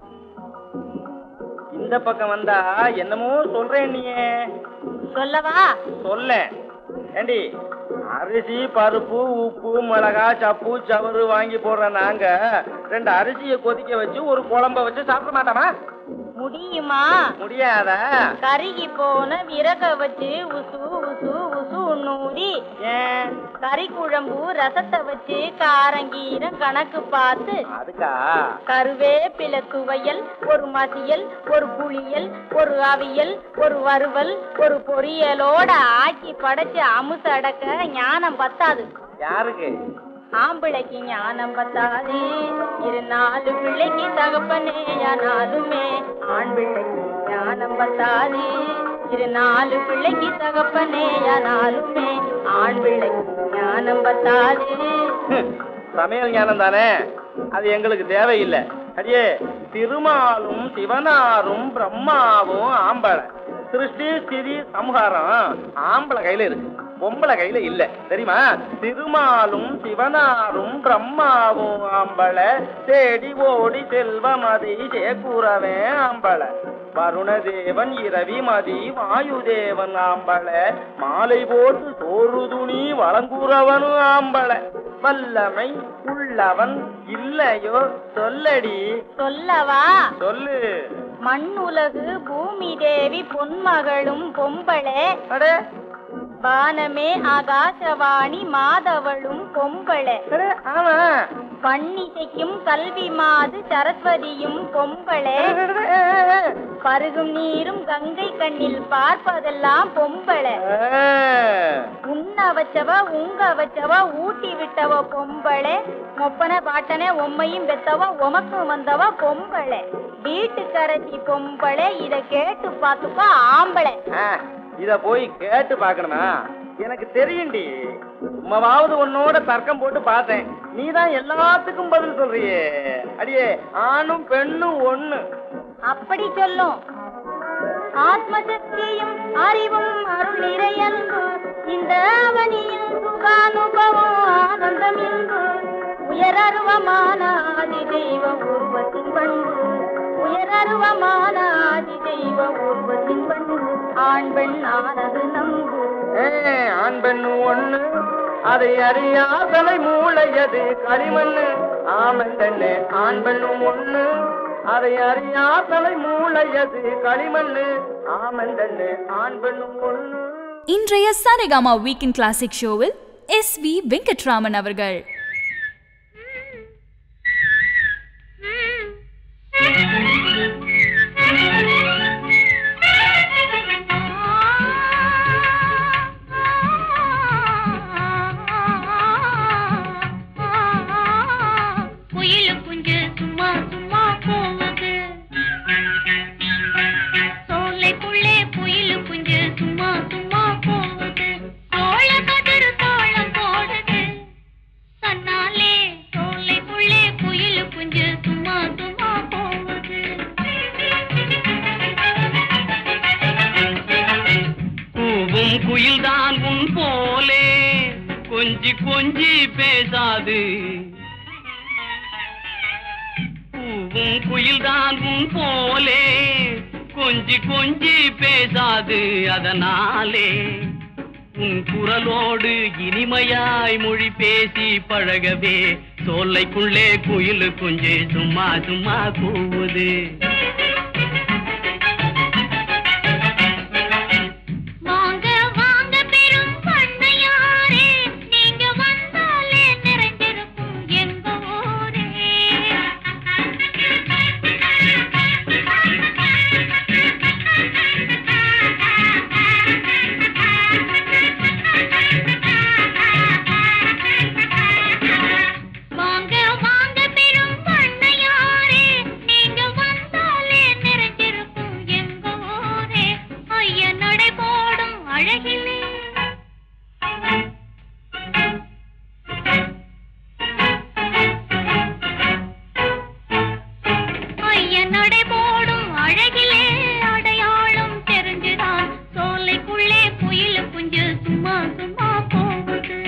S7: இந்த பக்கம் வந்தா என்னமோ சொல்றேன் நீயே
S3: சொல்லவா
S7: சொல்ல ஏண்டி அரிசி பருப்பு உப்பு மிளகா சப்பு சவறு வாங்கி போடுற நாங்க ரெண்டு அரிசியை கொதிக்க வச்சு ஒரு குழம்ப வச்சு சாப்பிட மாட்டோமா
S3: முடியுமா
S7: முடியாதா
S3: கருகி போன விறக வச்சு உசு உசு உசு நூறி
S7: ஏன்
S3: கறி குழம்பு ரசத்தை வச்சு காரங்கீரம் கணக்கு பார்த்து
S7: அதுக்கா
S3: கருவேப்பிலை துவையல் ஒரு மசியல் ஒரு புளியல் ஒரு அவியல் ஒரு வறுவல் ஒரு பொரியலோட ஆக்கி படைச்சு அமுசு அடக்க ஞானம் பத்தாது
S7: யாருக்கு
S3: ஆம்பிளைக்கு ஞானம் பத்தாது இரு நாலு பிள்ளைக்கு தகப்பனே ஆனாலுமே ஆண் பிள்ளைக்கு ஞானம் பத்தாது இரு நாலு பிள்ளைக்கு தகப்பனே ஆனாலுமே ஆண் பிள்ளைக்கு ஞானம் பத்தாது
S7: ஹம், சமையல் ஞானம் தானே அது எங்களுக்கு தேவையில்லை அடியே திருமாலும் சிவனாரும் பிரம்மாவும் ஆம்பளை சிருஷ்டி ஸ்திதி சம்ஹாரம் ஆம்பளை கையில இருக்கு பொம்பளை கையில இல்ல தெரியுமா திருமாலும் சிவனாரும் பிரம்மாவும் ஆம்பளை தேடி ஓடி செல்வமதி சேக்கூறவன் ஆம்பளை வருணதேவன் இரவி மதி வாயுதேவன் ஆம்பளை மாலை போட்டு சோறு துணி வழங்குறவனும் ஆம்பளை வல்லமை உள்ளவன் இல்லையோ சொல்லடி
S3: சொல்லவா
S7: சொல்லு
S3: மண்ணுலகு பூமி தேவி பொன்மகளும் பொம்பளே
S7: அடே
S3: வானமே ஆகாசவாணி மாதவளும் பொம்பளே
S7: அடே ஆமா
S3: பன்னிசைக்கும் கல்வி மாது சரஸ்வதியும் பொம்பளே
S7: அடே, அடே, அடே, அடே.
S3: பருகும் நீரும் கங்கை கண்ணில் பார்ப்பதெல்லாம் பொம்பளை
S7: ஆ.
S3: உண்ண வச்சவ உங்க வச்சவ ஊட்டி விட்டவ பொம்பளை மொப்பன பாட்டனே உம்மையும் பெத்தவ உமக்கு வந்தவ பொம்பளை வீட்டுக்கரசி பொம்பளை இத கேட்டு பார்த்துப்பா ஆம்பளை
S7: ஆ, இத போய் கேட்டு பார்க்கணுமா எனக்கு தெரியும்டி உமாவது உன்னோட தர்க்கம் போட்டு பார்த்தேன் நீ தான் எல்லாத்துக்கும் பதில் சொல்றியே அடியே ஆணும் பெண்ணும் ஒண்ணு
S3: அப்படி சொல்லும் ஆத்மசக்தியும் அறிவும் அருள் நிறையன்பு இந்த அவனியில் சுகானுபவம் ஆனந்தம் இன்பு உயரருவமான ஆதி தெய்வ உருவத்தின் பண்பு உயரருவமான ஆதி தெய்வ உருவத்தின் பண்பு ஆண் பெண் ஆனது நம்பு
S7: ஏ, ஆண் பெண்ணு ஒண்ணு அதை அறியாதலை மூளையது களிமண்ணு ஆமன் தண்ணு ஆண் பெண்ணும் ஒண்ணு அதை அறியாதலை மூளையது களிமண்ணு ஆமன் தண்ணு ஆண் பெண்ணும் ஒண்ணு
S2: இன்றைய சரிகமா வீக்கெண்ட் கிளாசிக் ஷோவில் எஸ் வி வெங்கட்ராமன் அவர்கள்
S5: பூவும் குயில்தான் உன் போலே கொஞ்சி கொஞ்சி பேசாது பூவும் குயில்தான் உன் போலே கொஞ்சி கொஞ்சி பேசாது அதனாலே உன் குரலோடு இனிமையாய் மொழி பேசி பழகவே சோலைக்குள்ளே குயில் குஞ்சு சும்மா சும்மா கூவுது
S6: வாங்க வாங்க பெரும் பண்ணையாரே நீங்க வந்தாலே நிறைஞ்சிருக்கும் எங்க ஊரே வாங்க வாங்க பெரும் பண்ணையாரே நீங்க வந்தாலே நிறைஞ்சிருக்கும் எங்க ஊரே ஐய நடை போடும் அழகிலே ஐய நடை போடும் அழகிலே அடையாளம் தெரிஞ்சுதான் சோலைக்குள்ளே குயில் குஞ்சு சும்மா சும்மா போகுது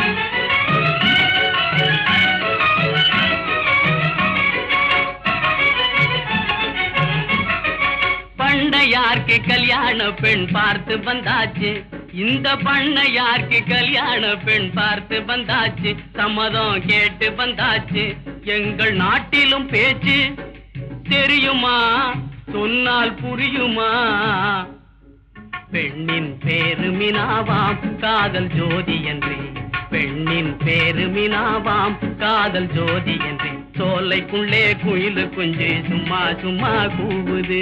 S5: பண்ணையார்க்கு கல்யாண பெண் பார்த்து வந்தாச்சு இந்த பண்ணையார்க்கு கல்யாண பெண் பார்த்து வந்தாச்சு சம்மதம் கேட்டு வந்தாச்சு எங்கள் நாட்டிலும் பேச்சு தெரியுமா சொன்னால் புரியுமா பெண்ணின் பேரு மினாவாம் காதல் ஜோதி என்று பெண்ணின் பேரு மினாவாம் காதல் ஜோதி என்று சோலைக்குள்ளே குயிலு குஞ்சு சும்மா சும்மா கூவுது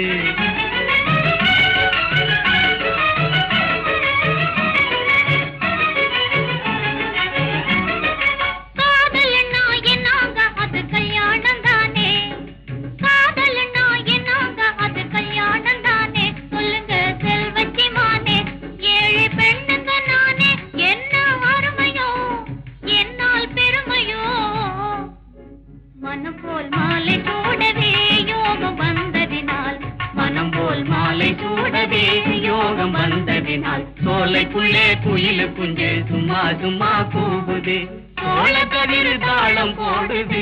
S6: காதல்னா என்னாங்க அது கல்யாணம் தானே காதல்னா என்னாங்க அது கல்யாணம் தானே சொல்லுங்க செல்வச்சி மானே ஏழை பெண்ணுங்க நானே என்ன அருமையோ என்னால் பெருமையோ மனம் போல் மாலை சூடவே யோகம் வந்ததினால்
S5: மனம் போல் மாலை சூடவே யோகம் வந்ததினால் சோலைக்குள்ளே குயிலு குஞ்சு சும்மா சும்மா கூவுது சோளக்கதிர் தாளம் போடுது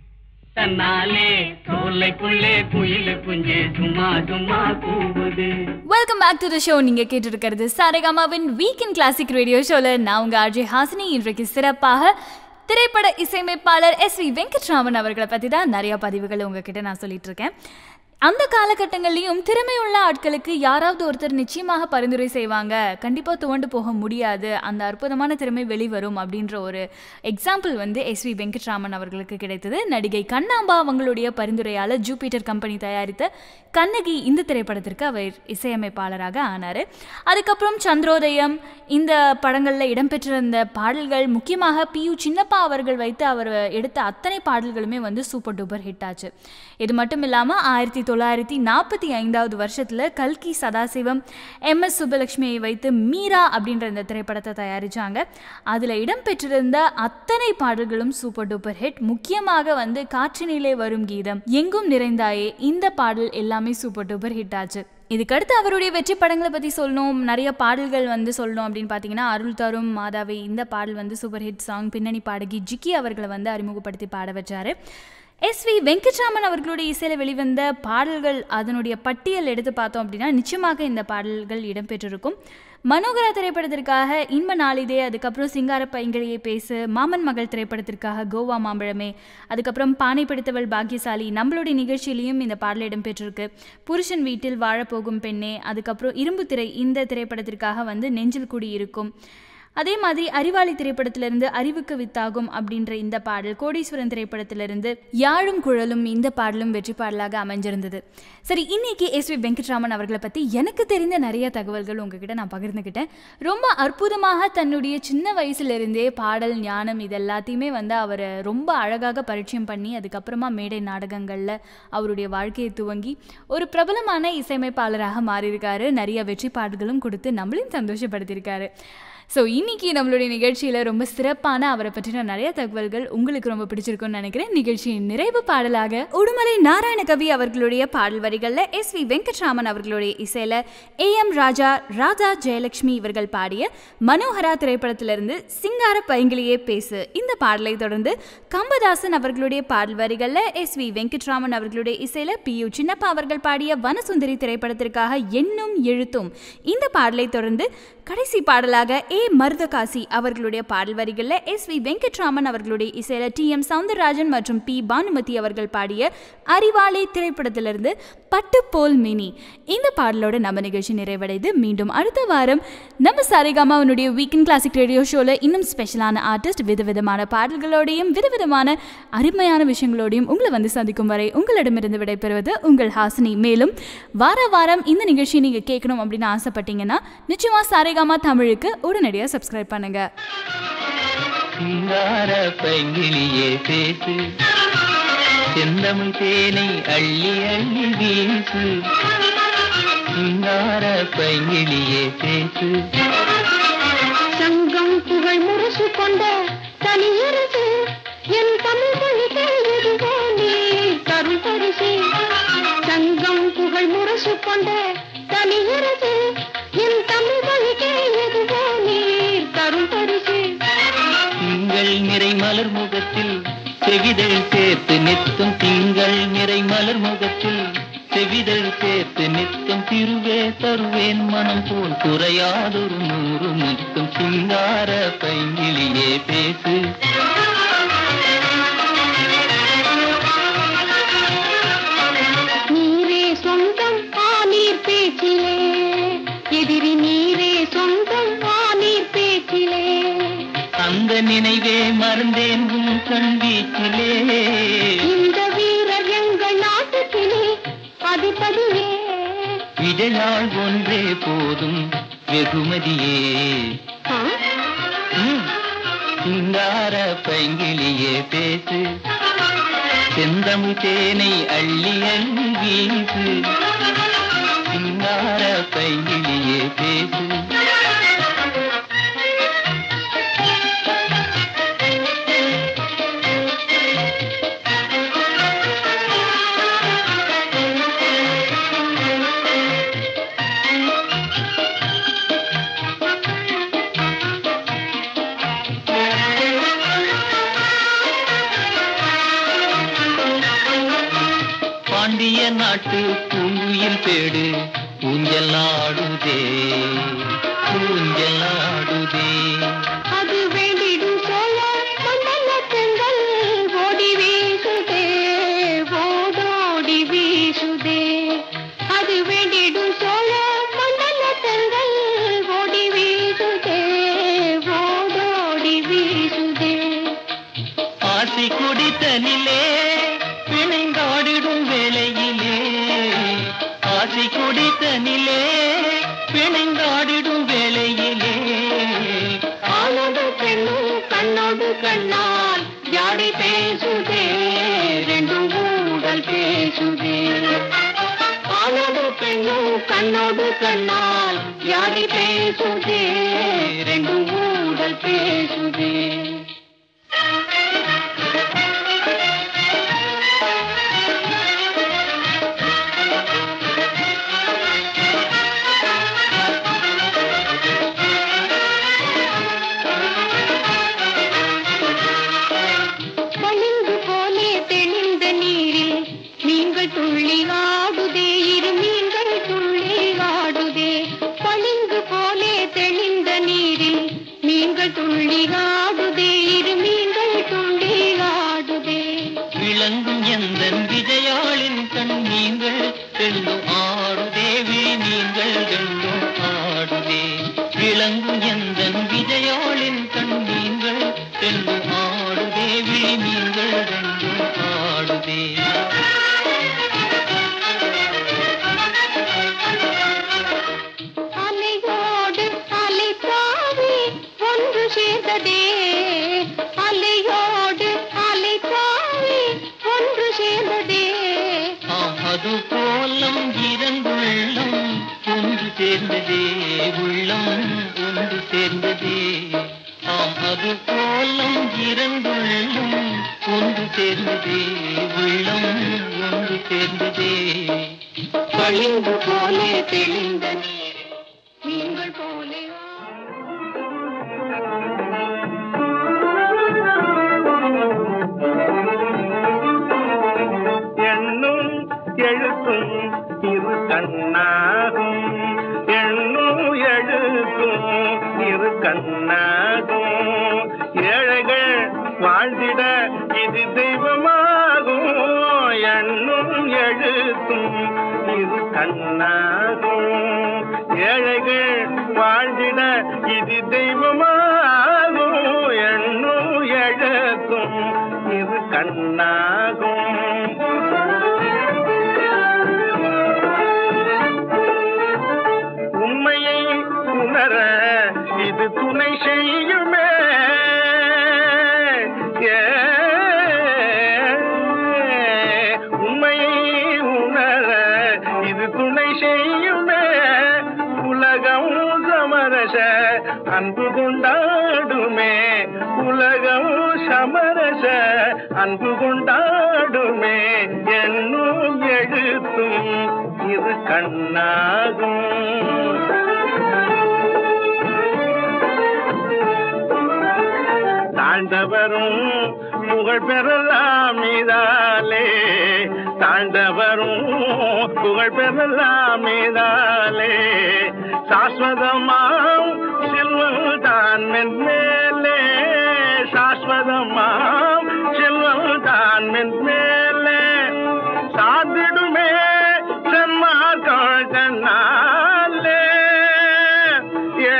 S5: தன்னாலே சோலைக்குள்ளே குயிலு குஞ்சு சும்மா சும்மா கூவுது
S2: welcome back to the show நீங்க கேட்டிருக்கிறது சாரேகாமாவின் வீக்கெண்ட் கிளாசிக் ரேடியோ ஷோல நான் உங்க ஆர்ஜே ஹாசினி இன்றைக்கு சிறப்பாக திரைப்பட இசையமைப்பாளர் எஸ் வி வெங்கட்ராமன் அவர்களை பற்றி தான் நிறைய பதிவுகள் உங்ககிட்ட நான் சொல்லிட்டு இருக்கேன் அந்த காலகட்டங்கள்லையும் திறமையுள்ள ஆட்களுக்கு யாராவது ஒருத்தர் நிச்சயமாக பரிந்துரை செய்வாங்க கண்டிப்பாக துவண்டு போக முடியாது அந்த அற்புதமான திறமை வெளிவரும் அப்படின்ற ஒரு எக்ஸாம்பிள் வந்து எஸ் வி வெங்கட்ராமன் அவர்களுக்கு கிடைத்தது நடிகை கண்ணாம்பா அவங்களுடைய பரிந்துரையால் ஜூபிட்டர் கம்பெனி தயாரித்த கண்ணகி இந்த திரைப்படத்திற்கு அவர் இசையமைப்பாளராக ஆனார் அதுக்கப்புறம் சந்திரோதயம் இந்த படங்களில் இடம்பெற்றிருந்த பாடல்கள் முக்கியமாக பி யு சின்னப்பா அவர்கள் வைத்து அவர் எடுத்த அத்தனை பாடல்களுமே வந்து சூப்பர் டூப்பர் ஹிட் ஆச்சு இது மட்டும் இல்லாமல் ஆயிரத்தி தொள்ளாயிரத்தி நாற்பத்தி ஐந்தாவது வருஷத்தில் கல்கி சதாசிவம் எம் எஸ் சுப்பலட்சுமியை வைத்து மீரா அப்படின்ற இந்த திரைப்படத்தை தயாரித்தாங்க அதில் இடம்பெற்றிருந்த அத்தனை பாடல்களும் சூப்பர் டூப்பர் ஹிட் முக்கியமாக வந்து காற்றினிலே வரும் கீதம் எங்கும் நிறைந்தாயே இந்த பாடல் எல்லாமே சூப்பர் டூப்பர் ஹிட் ஆச்சு இதுக்கடுத்து அவருடைய வெற்றி படங்களை பற்றி சொல்லணும் நிறைய பாடல்கள் வந்து சொல்லணும் அப்படின்னு பார்த்தீங்கன்னா அருள் தரும் மாதாவி இந்த பாடல் வந்து சூப்பர் ஹிட் சாங் பின்னணி பாடகி ஜிக்கி அவர்களை வந்து அறிமுகப்படுத்தி பாட வச்சாரு எஸ் வி வெங்கட்ராமன் அவர்களுடைய இசையில் வெளிவந்த பாடல்கள் அதனுடைய பட்டியல் எடுத்து பார்த்தோம் அப்படின்னா நிச்சயமாக இந்த பாடல்கள் இடம்பெற்றிருக்கும் மனோகரா திரைப்படத்திற்காக இன்ப நாளிதே அதுக்கப்புறம் சிங்கார பைங்கிழியை பேசு மாமன் மகள் திரைப்படத்திற்காக கோவா மாம்பழமே அதுக்கப்புறம் பானை பிடித்தவள் பாக்கியசாலி நம்மளுடைய நிகழ்ச்சியிலையும் இந்த பாடல் இடம்பெற்றிருக்கு புருஷன் வீட்டில் வாழப்போகும் பெண்ணே அதுக்கப்புறம் இரும்பு திரை இந்த திரைப்படத்திற்காக வந்து நெஞ்சில் குடி இருக்கும் அதே மாதிரி அறிவாளி திரைப்படத்திலிருந்து அறிவுக்கு வித்தாகும் அப்படின்ற இந்த பாடல் கோடீஸ்வரன் திரைப்படத்திலிருந்து யாழும் குழலும் இந்த பாடலும் வெற்றி பாடலாக அமைஞ்சிருந்தது சரி இன்னைக்கு எஸ் வி வெங்கட்ராமன் அவர்களை பற்றி எனக்கு தெரிந்த நிறைய தகவல்கள் உங்ககிட்ட நான் பகிர்ந்துக்கிட்டேன் ரொம்ப அற்புதமாக தன்னுடைய சின்ன வயசுலேருந்தே பாடல் ஞானம் இது எல்லாத்தையுமே வந்து அவர் ரொம்ப அழகாக பரிச்சயம் பண்ணி அதுக்கப்புறமா மேடை நாடகங்களில் அவருடைய வாழ்க்கையை துவங்கி ஒரு பிரபலமான இசையமைப்பாளராக மாறியிருக்காரு நிறைய வெற்றி பாடல்களும் கொடுத்து நம்மளையும் சந்தோஷப்படுத்தியிருக்காரு ஸோ இன்னைக்கு நம்மளுடைய நிகழ்ச்சியில் ரொம்ப சிறப்பான அவரை பற்றின நிறைய தகவல்கள் உங்களுக்கு ரொம்ப பிடிச்சிருக்கும்னு நினைக்கிறேன் நிகழ்ச்சியின் நிறைவு பாடலாக உடுமலை நாராயண கவி அவர்களுடைய பாடல் வரிகளில் எஸ் வி வெங்கட்ராமன் அவர்களுடைய இசையில் ஏ எம் ராஜா ராஜா ஜெயலட்சுமி இவர்கள் பாடிய மனோகரா திரைப்படத்திலிருந்து சிங்கார பைங்கிலியே பேசு இந்த பாடலை தொடர்ந்து கம்பதாசன் அவர்களுடைய பாடல் வரிகளில் எஸ் வி வெங்கட்ராமன் அவர்களுடைய இசையில் பி யு சின்னப்பா அவர்கள் பாடிய வனசுந்தரி திரைப்படத்திற்காக எண்ணும் எழுத்தும் இந்த பாடலை தொடர்ந்து கடைசி பாடலாக ஏ மருதகாசி அவர்களுடைய பாடல் வரிகளில் எஸ் வி வெங்கட்ராமன் அவர்களுடைய இசையில் டி எம் சவுந்தரராஜன் மற்றும் பி பானுமதி அவர்கள் பாடிய அறிவாளி திரைப்படத்திலிருந்து பட்டு போல் மினி இந்த பாடலோட நம்ம நிகழ்ச்சி நிறைவடைது மீண்டும் அடுத்த வாரம் நம்ம சாரிகாமாவனுடைய வீக்கெண்ட் கிளாசிக் ரேடியோ ஷோவில் இன்னும் ஸ்பெஷலான ஆர்டிஸ்ட் விதவிதமான பாடல்களோடையும் விதவிதமான அருமையான விஷயங்களோடையும் உங்களை வந்து சந்திக்கும் வரை உங்களிடமிருந்து விடைபெறுவது உங்கள் ஹாசினி மேலும் வார வாரம் இந்த நிகழ்ச்சியை நீங்கள் கேட்கணும் அப்படின்னு ஆசைப்பட்டீங்கன்னா நிச்சயமாக சாரேகாமா தமிழுக்கு உடனடியாக சப்ஸ்கிரைப் பண்ணுங்க
S4: சிங்கார பைங்கிலியே பேசு செந்தமிழ் தேனை அள்ளி அள்ளி வீசு சிங்கார பைங்கிலியே பேசு
S6: சங்கம் புகழ் முரசு கொண்ட தனியரசு என் தமிழ் மொழி கேள்விதுவோ நீ தரும் பரிசு சங்கம் புகழ் முரசு கொண்ட தனியரசு என் தமிழ் மொழி கேள்விதுவோ நீ தரும் பரிசு
S4: திங்கள் நிறை மலர் முகத்தில் செவிதழ் சேர்த்து நிற்கும் திங்கள் நிறை மலர் முகத்தில் செவிதழ் சேர்த்து நிற்கும் திருவே தருவேன் மனம் போல் குறையாதொரு நூறு முத்தும் சிங்கார பைங்கிலியே பேசு
S6: நீரே சொந்தம் ஆனீர் பேச்சிலே எதிரி நீரே சொந்தம் ஆனீர் பேச்சிலே
S4: அந்த நினைவே மறந்தேன் உன் கண் வீச்சிலே
S6: இந்த வீரர் எங்கள் நாட்டுக்கிளி அதிபதியே
S4: விஜயாள் ஒன்றே போதும் வெகுமதியே
S6: ஆ?
S4: ம். சிங்கார பைங்கிலியே பேசு செந்தமிழ் தேனை அள்ளி அள்ளி வீசு சிங்கார பைங்கிலியே பேசு பாண்டிய நாட்டு பூங்குயில் பேடு ஊஞ்சல் ஆடுதே ஊஞ்சல் ஆடுதே
S6: அது வேண்டிடும் சோழ மண்டல பெண்கள் ஓடி வீசுதே ஓடோடி வீசுதே அது வேண்டிடும் சோழ மண்டல பெண்கள் ஓடி வீசுதே ஓடோடி வீசுதே
S4: ஆசை குடித்தனிலே பிணைந்தாடிடும் வேளையிலே ஆசை குடித்தனிலே பிணைந்தாடிடும் வேளையிலே
S6: ஆனது பெண்ணும் கண்ணோடு கண்ணால் ஜாடி பேசுதே ரெண்டு ஊடல் பேசுதே ஆனது பெண்ணும் கண்ணோடு கண்ணால் ஜாடி பேசுதே ரெண்டு ஊடல் பேசுதே பளிங்கு போலே தெளிந்த நீரில் நீங்கள் துள்ளி ஆடுதே இரு மீன்கள் துள்ளி ஆடுதே பளிங்கு போலே தெளிந்த நீரில் மீன்கள் துள்ளி ஆடுதே இரு மீன்கள் துள்ளி ஆடுதே
S4: விளங்கும் எந்த விஜயாளின் கண் நீங்கள் ரெண்டும் ஆடுதே விழி நீங்கள் ரெண்டும் ஆடுதே விளங்கும் எந்த விஜயாளின் கண் நீங்கள் ரெண்டும் ஆடுதே விழி நீங்கள் ரெண்டும் ஆடுதே
S6: அலையோடு அலை தாவி ஒன்று சேர்ந்ததே அலையோடு அலை தாவி ஒன்று சேர்ந்ததே
S4: ஆம், அது போலம் இரண்டுள்ளம் ஒன்று சேர்ந்ததே உள்ளம் ஒன்று சேர்ந்ததே
S6: தெளிந்து போலே தெளிந்த நீங்கள் போலே
S5: எண்ணும் எழுத்தும் இரு கண்ணாகும் எண்ணும் எழுத்தும் இரு கண்ணாகும் ஏழைகள் வாழ்ந்திட இது தெய்வமாகும் எண்ணும் எழுத்தும் இரு கண்ணாகும் ஏழைகள் வாழ்ந்திட இது தெய்வமாகும் எண்ணும் எழுத்தும் இரு கண்ணாகும் உண்மையை உணர இது துணை செய்யுமே ஏ, உண்மையை உணர இது துணை செய்யுமே உலகம் சமரச அன்பு கொண்டாடுமே உலகம் சமரச அன்பு கொண்டாடுமே என்னும் எழுத்தும் இது கண்ணாகும் தாழ்ந்தவரும் புகழ் பெறலாம் மீதாலே தாழ்ந்தவரும் புகழ் பெறலாம் மீதாலே சாஸ்வதமாம் செல்வம் தான் மென்மேலே சாஸ்வதமாம் செல்வம் தான் மென்மேலே சாத்திடுமே சன்மார்கள் தன்னாலே ஏ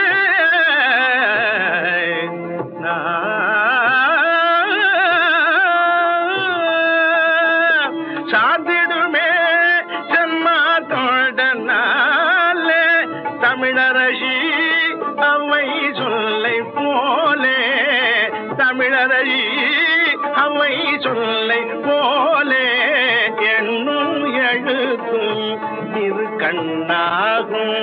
S5: சாத்திடுமே ஜன்மா தோழனாலே தமிழரசி அவை சொல்லை போலே தமிழரசி அவை சொல்லை போலே என்னும் எழுத்தும் இரு கண்ணாகும்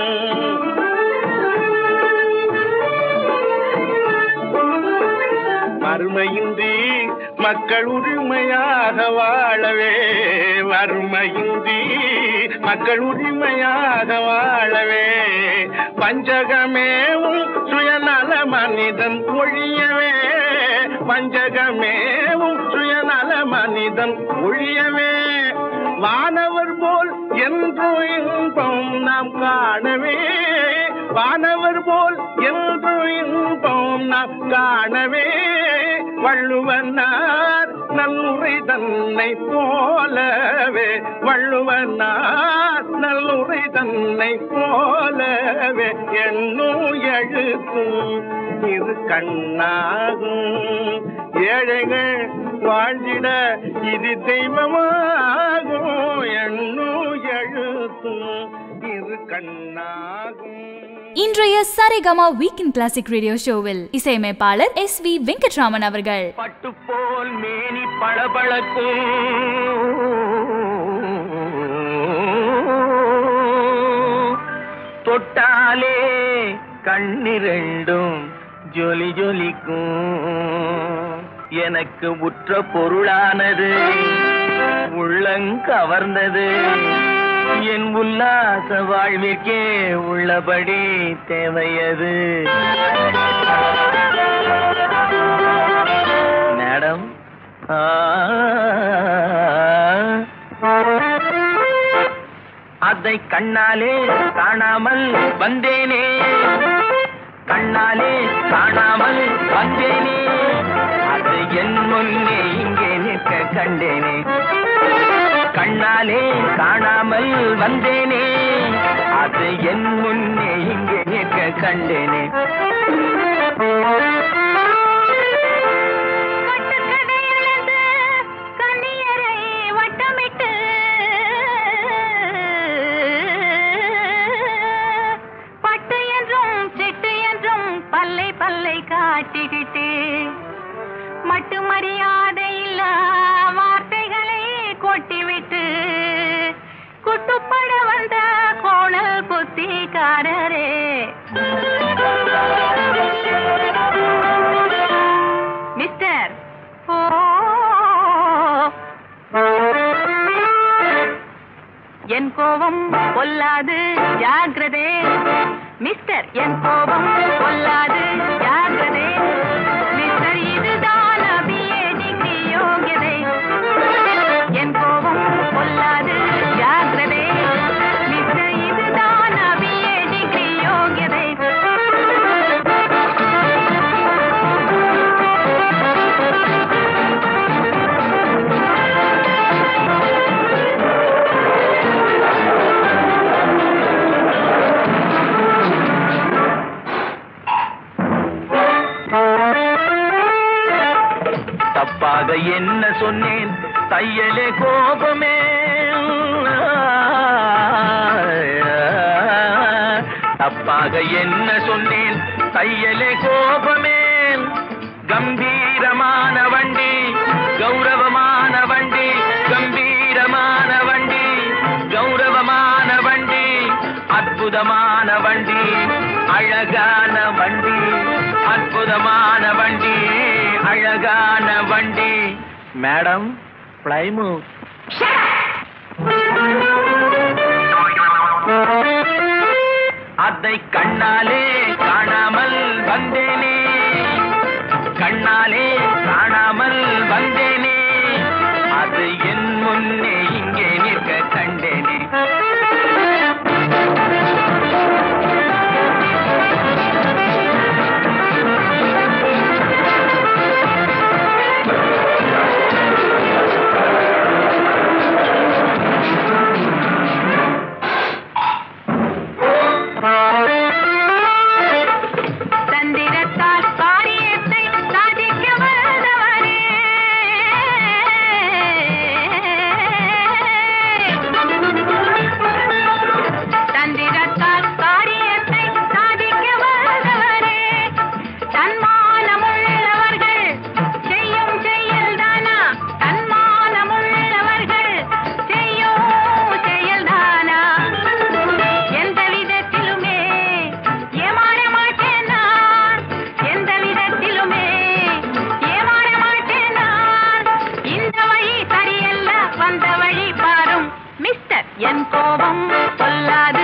S5: வறுமையின்றி மக்கள் உரிமையாக வாழவே வறுமையின்றி மக்கள் உரிமையாக வாழவே பஞ்சகமேவும் சுயநல மனிதன் ஒழியவே பஞ்சகமேவும் சுயநல மனிதன் ஒழியவே வானவர் போல் என்றோ இன்பம் நாம் காணவே வானவர் போல் என்றோ இன்பம் நாம் காணவே வள்ளுவனார் நல்லுரை தன்னை போலவே வள்ளுவனார் நல்லுரை தன்னை போலவே என்னும் எழுத்தும் இரு கண்ணாகும் ஏழைகள் வாழ்ந்திட இது தெய்வமாகும் என்னும் எழுத்தும் இரு கண்ணாகும்
S2: இன்றைய சரிகமா வீக்கெண்ட் கிளாசிக் ரேடியோ ஷோவில் இசையமைப்பாளர் எஸ் வி வெங்கட்ராமன் அவர்கள்
S4: பட்டு போல் மேனி பளபளக்கும் தொட்டாலே கண்ணிரண்டும் ஜொலி ஜொலிக்கும் எனக்கு உற்ற பொருளானது உள்ளங்கவர்ந்தது என் உல்லாச வாழ்விற்கே உள்ளபடி தேவையது மேடம் ஆ. அதை கண்ணாலே காணாமல் வந்தேனே கண்ணாலே காணாமல் வந்தேனே அது என் முன்னே இங்கே நிற்க கண்டேனே கண்ணாலே காணாமல் வந்தேனே அது என் முன்னே இங்கே நிற்க கண்டேனே
S3: கட்டுக்கதையிழந்து கண்ணியரை வட்டமிட்டு பட்டு என்றும் சிட்டு என்றும் பல்லை பல்லை காட்டிக்கிட்டு மட்டு மரியாதை இல்ல வார்த்தைகளை கொட்டிவிட்டு குட்டுப்பட வந்த கோணல் புத்திக்காரரே மிஸ்டர் ஓ என்
S8: கோபம் கொல்லாது ஜாகிரதே மிஸ்டர் என் கோபம் கொல்லாது ஜாகிரதே மிஸ்டர் இதுதான் அபியே டிகிரி யோகியதை என் கோபம் கொல்லாது ஜாகிரதே மிஸ்டர் இதுதான் அபியே டிகிரி யோகியதை
S4: தப்பாக என்ன சொன்னேன் தையலே கோபமே தப்பாக என்ன சொன்னேன் தையலே கோபமே கம்பீரமான வண்டி கௌரவமான வண்டி கம்பீரமான வண்டி கௌரவமான வண்டி அற்புதமான வண்டி அழகான வண்டி அற்புதமான வண்டி அழகான வண்டி மேடம் பிளைமூத் அதை கண்ணாலே காணாமல் வந்தேனே கண்ணாலே காணாமல் வந்தேனே அது என் முன்னே இங்கே நிற்க கண்டேனே
S8: தந்திரத்தால் காரியத்தை சாதிக்க வந்தவரே தந்திரத்தால் காரியத்தை சாதிக்க வந்தவரே தன்மானமுள்ளவர்கள் செய்யும் செயல்தானா தன்மானமுள்ளவர்கள் செய்யும் செயல்தானா எந்த விதத்திலுமே ஏமாற மாட்டேன் நான் எந்த விதத்திலுமே ஏமாற மாட்டேன் நான் இந்த வழி சரியல்ல வந்த வழி பாரும் மிஸ்டர் என் கோபம் சொல்லாது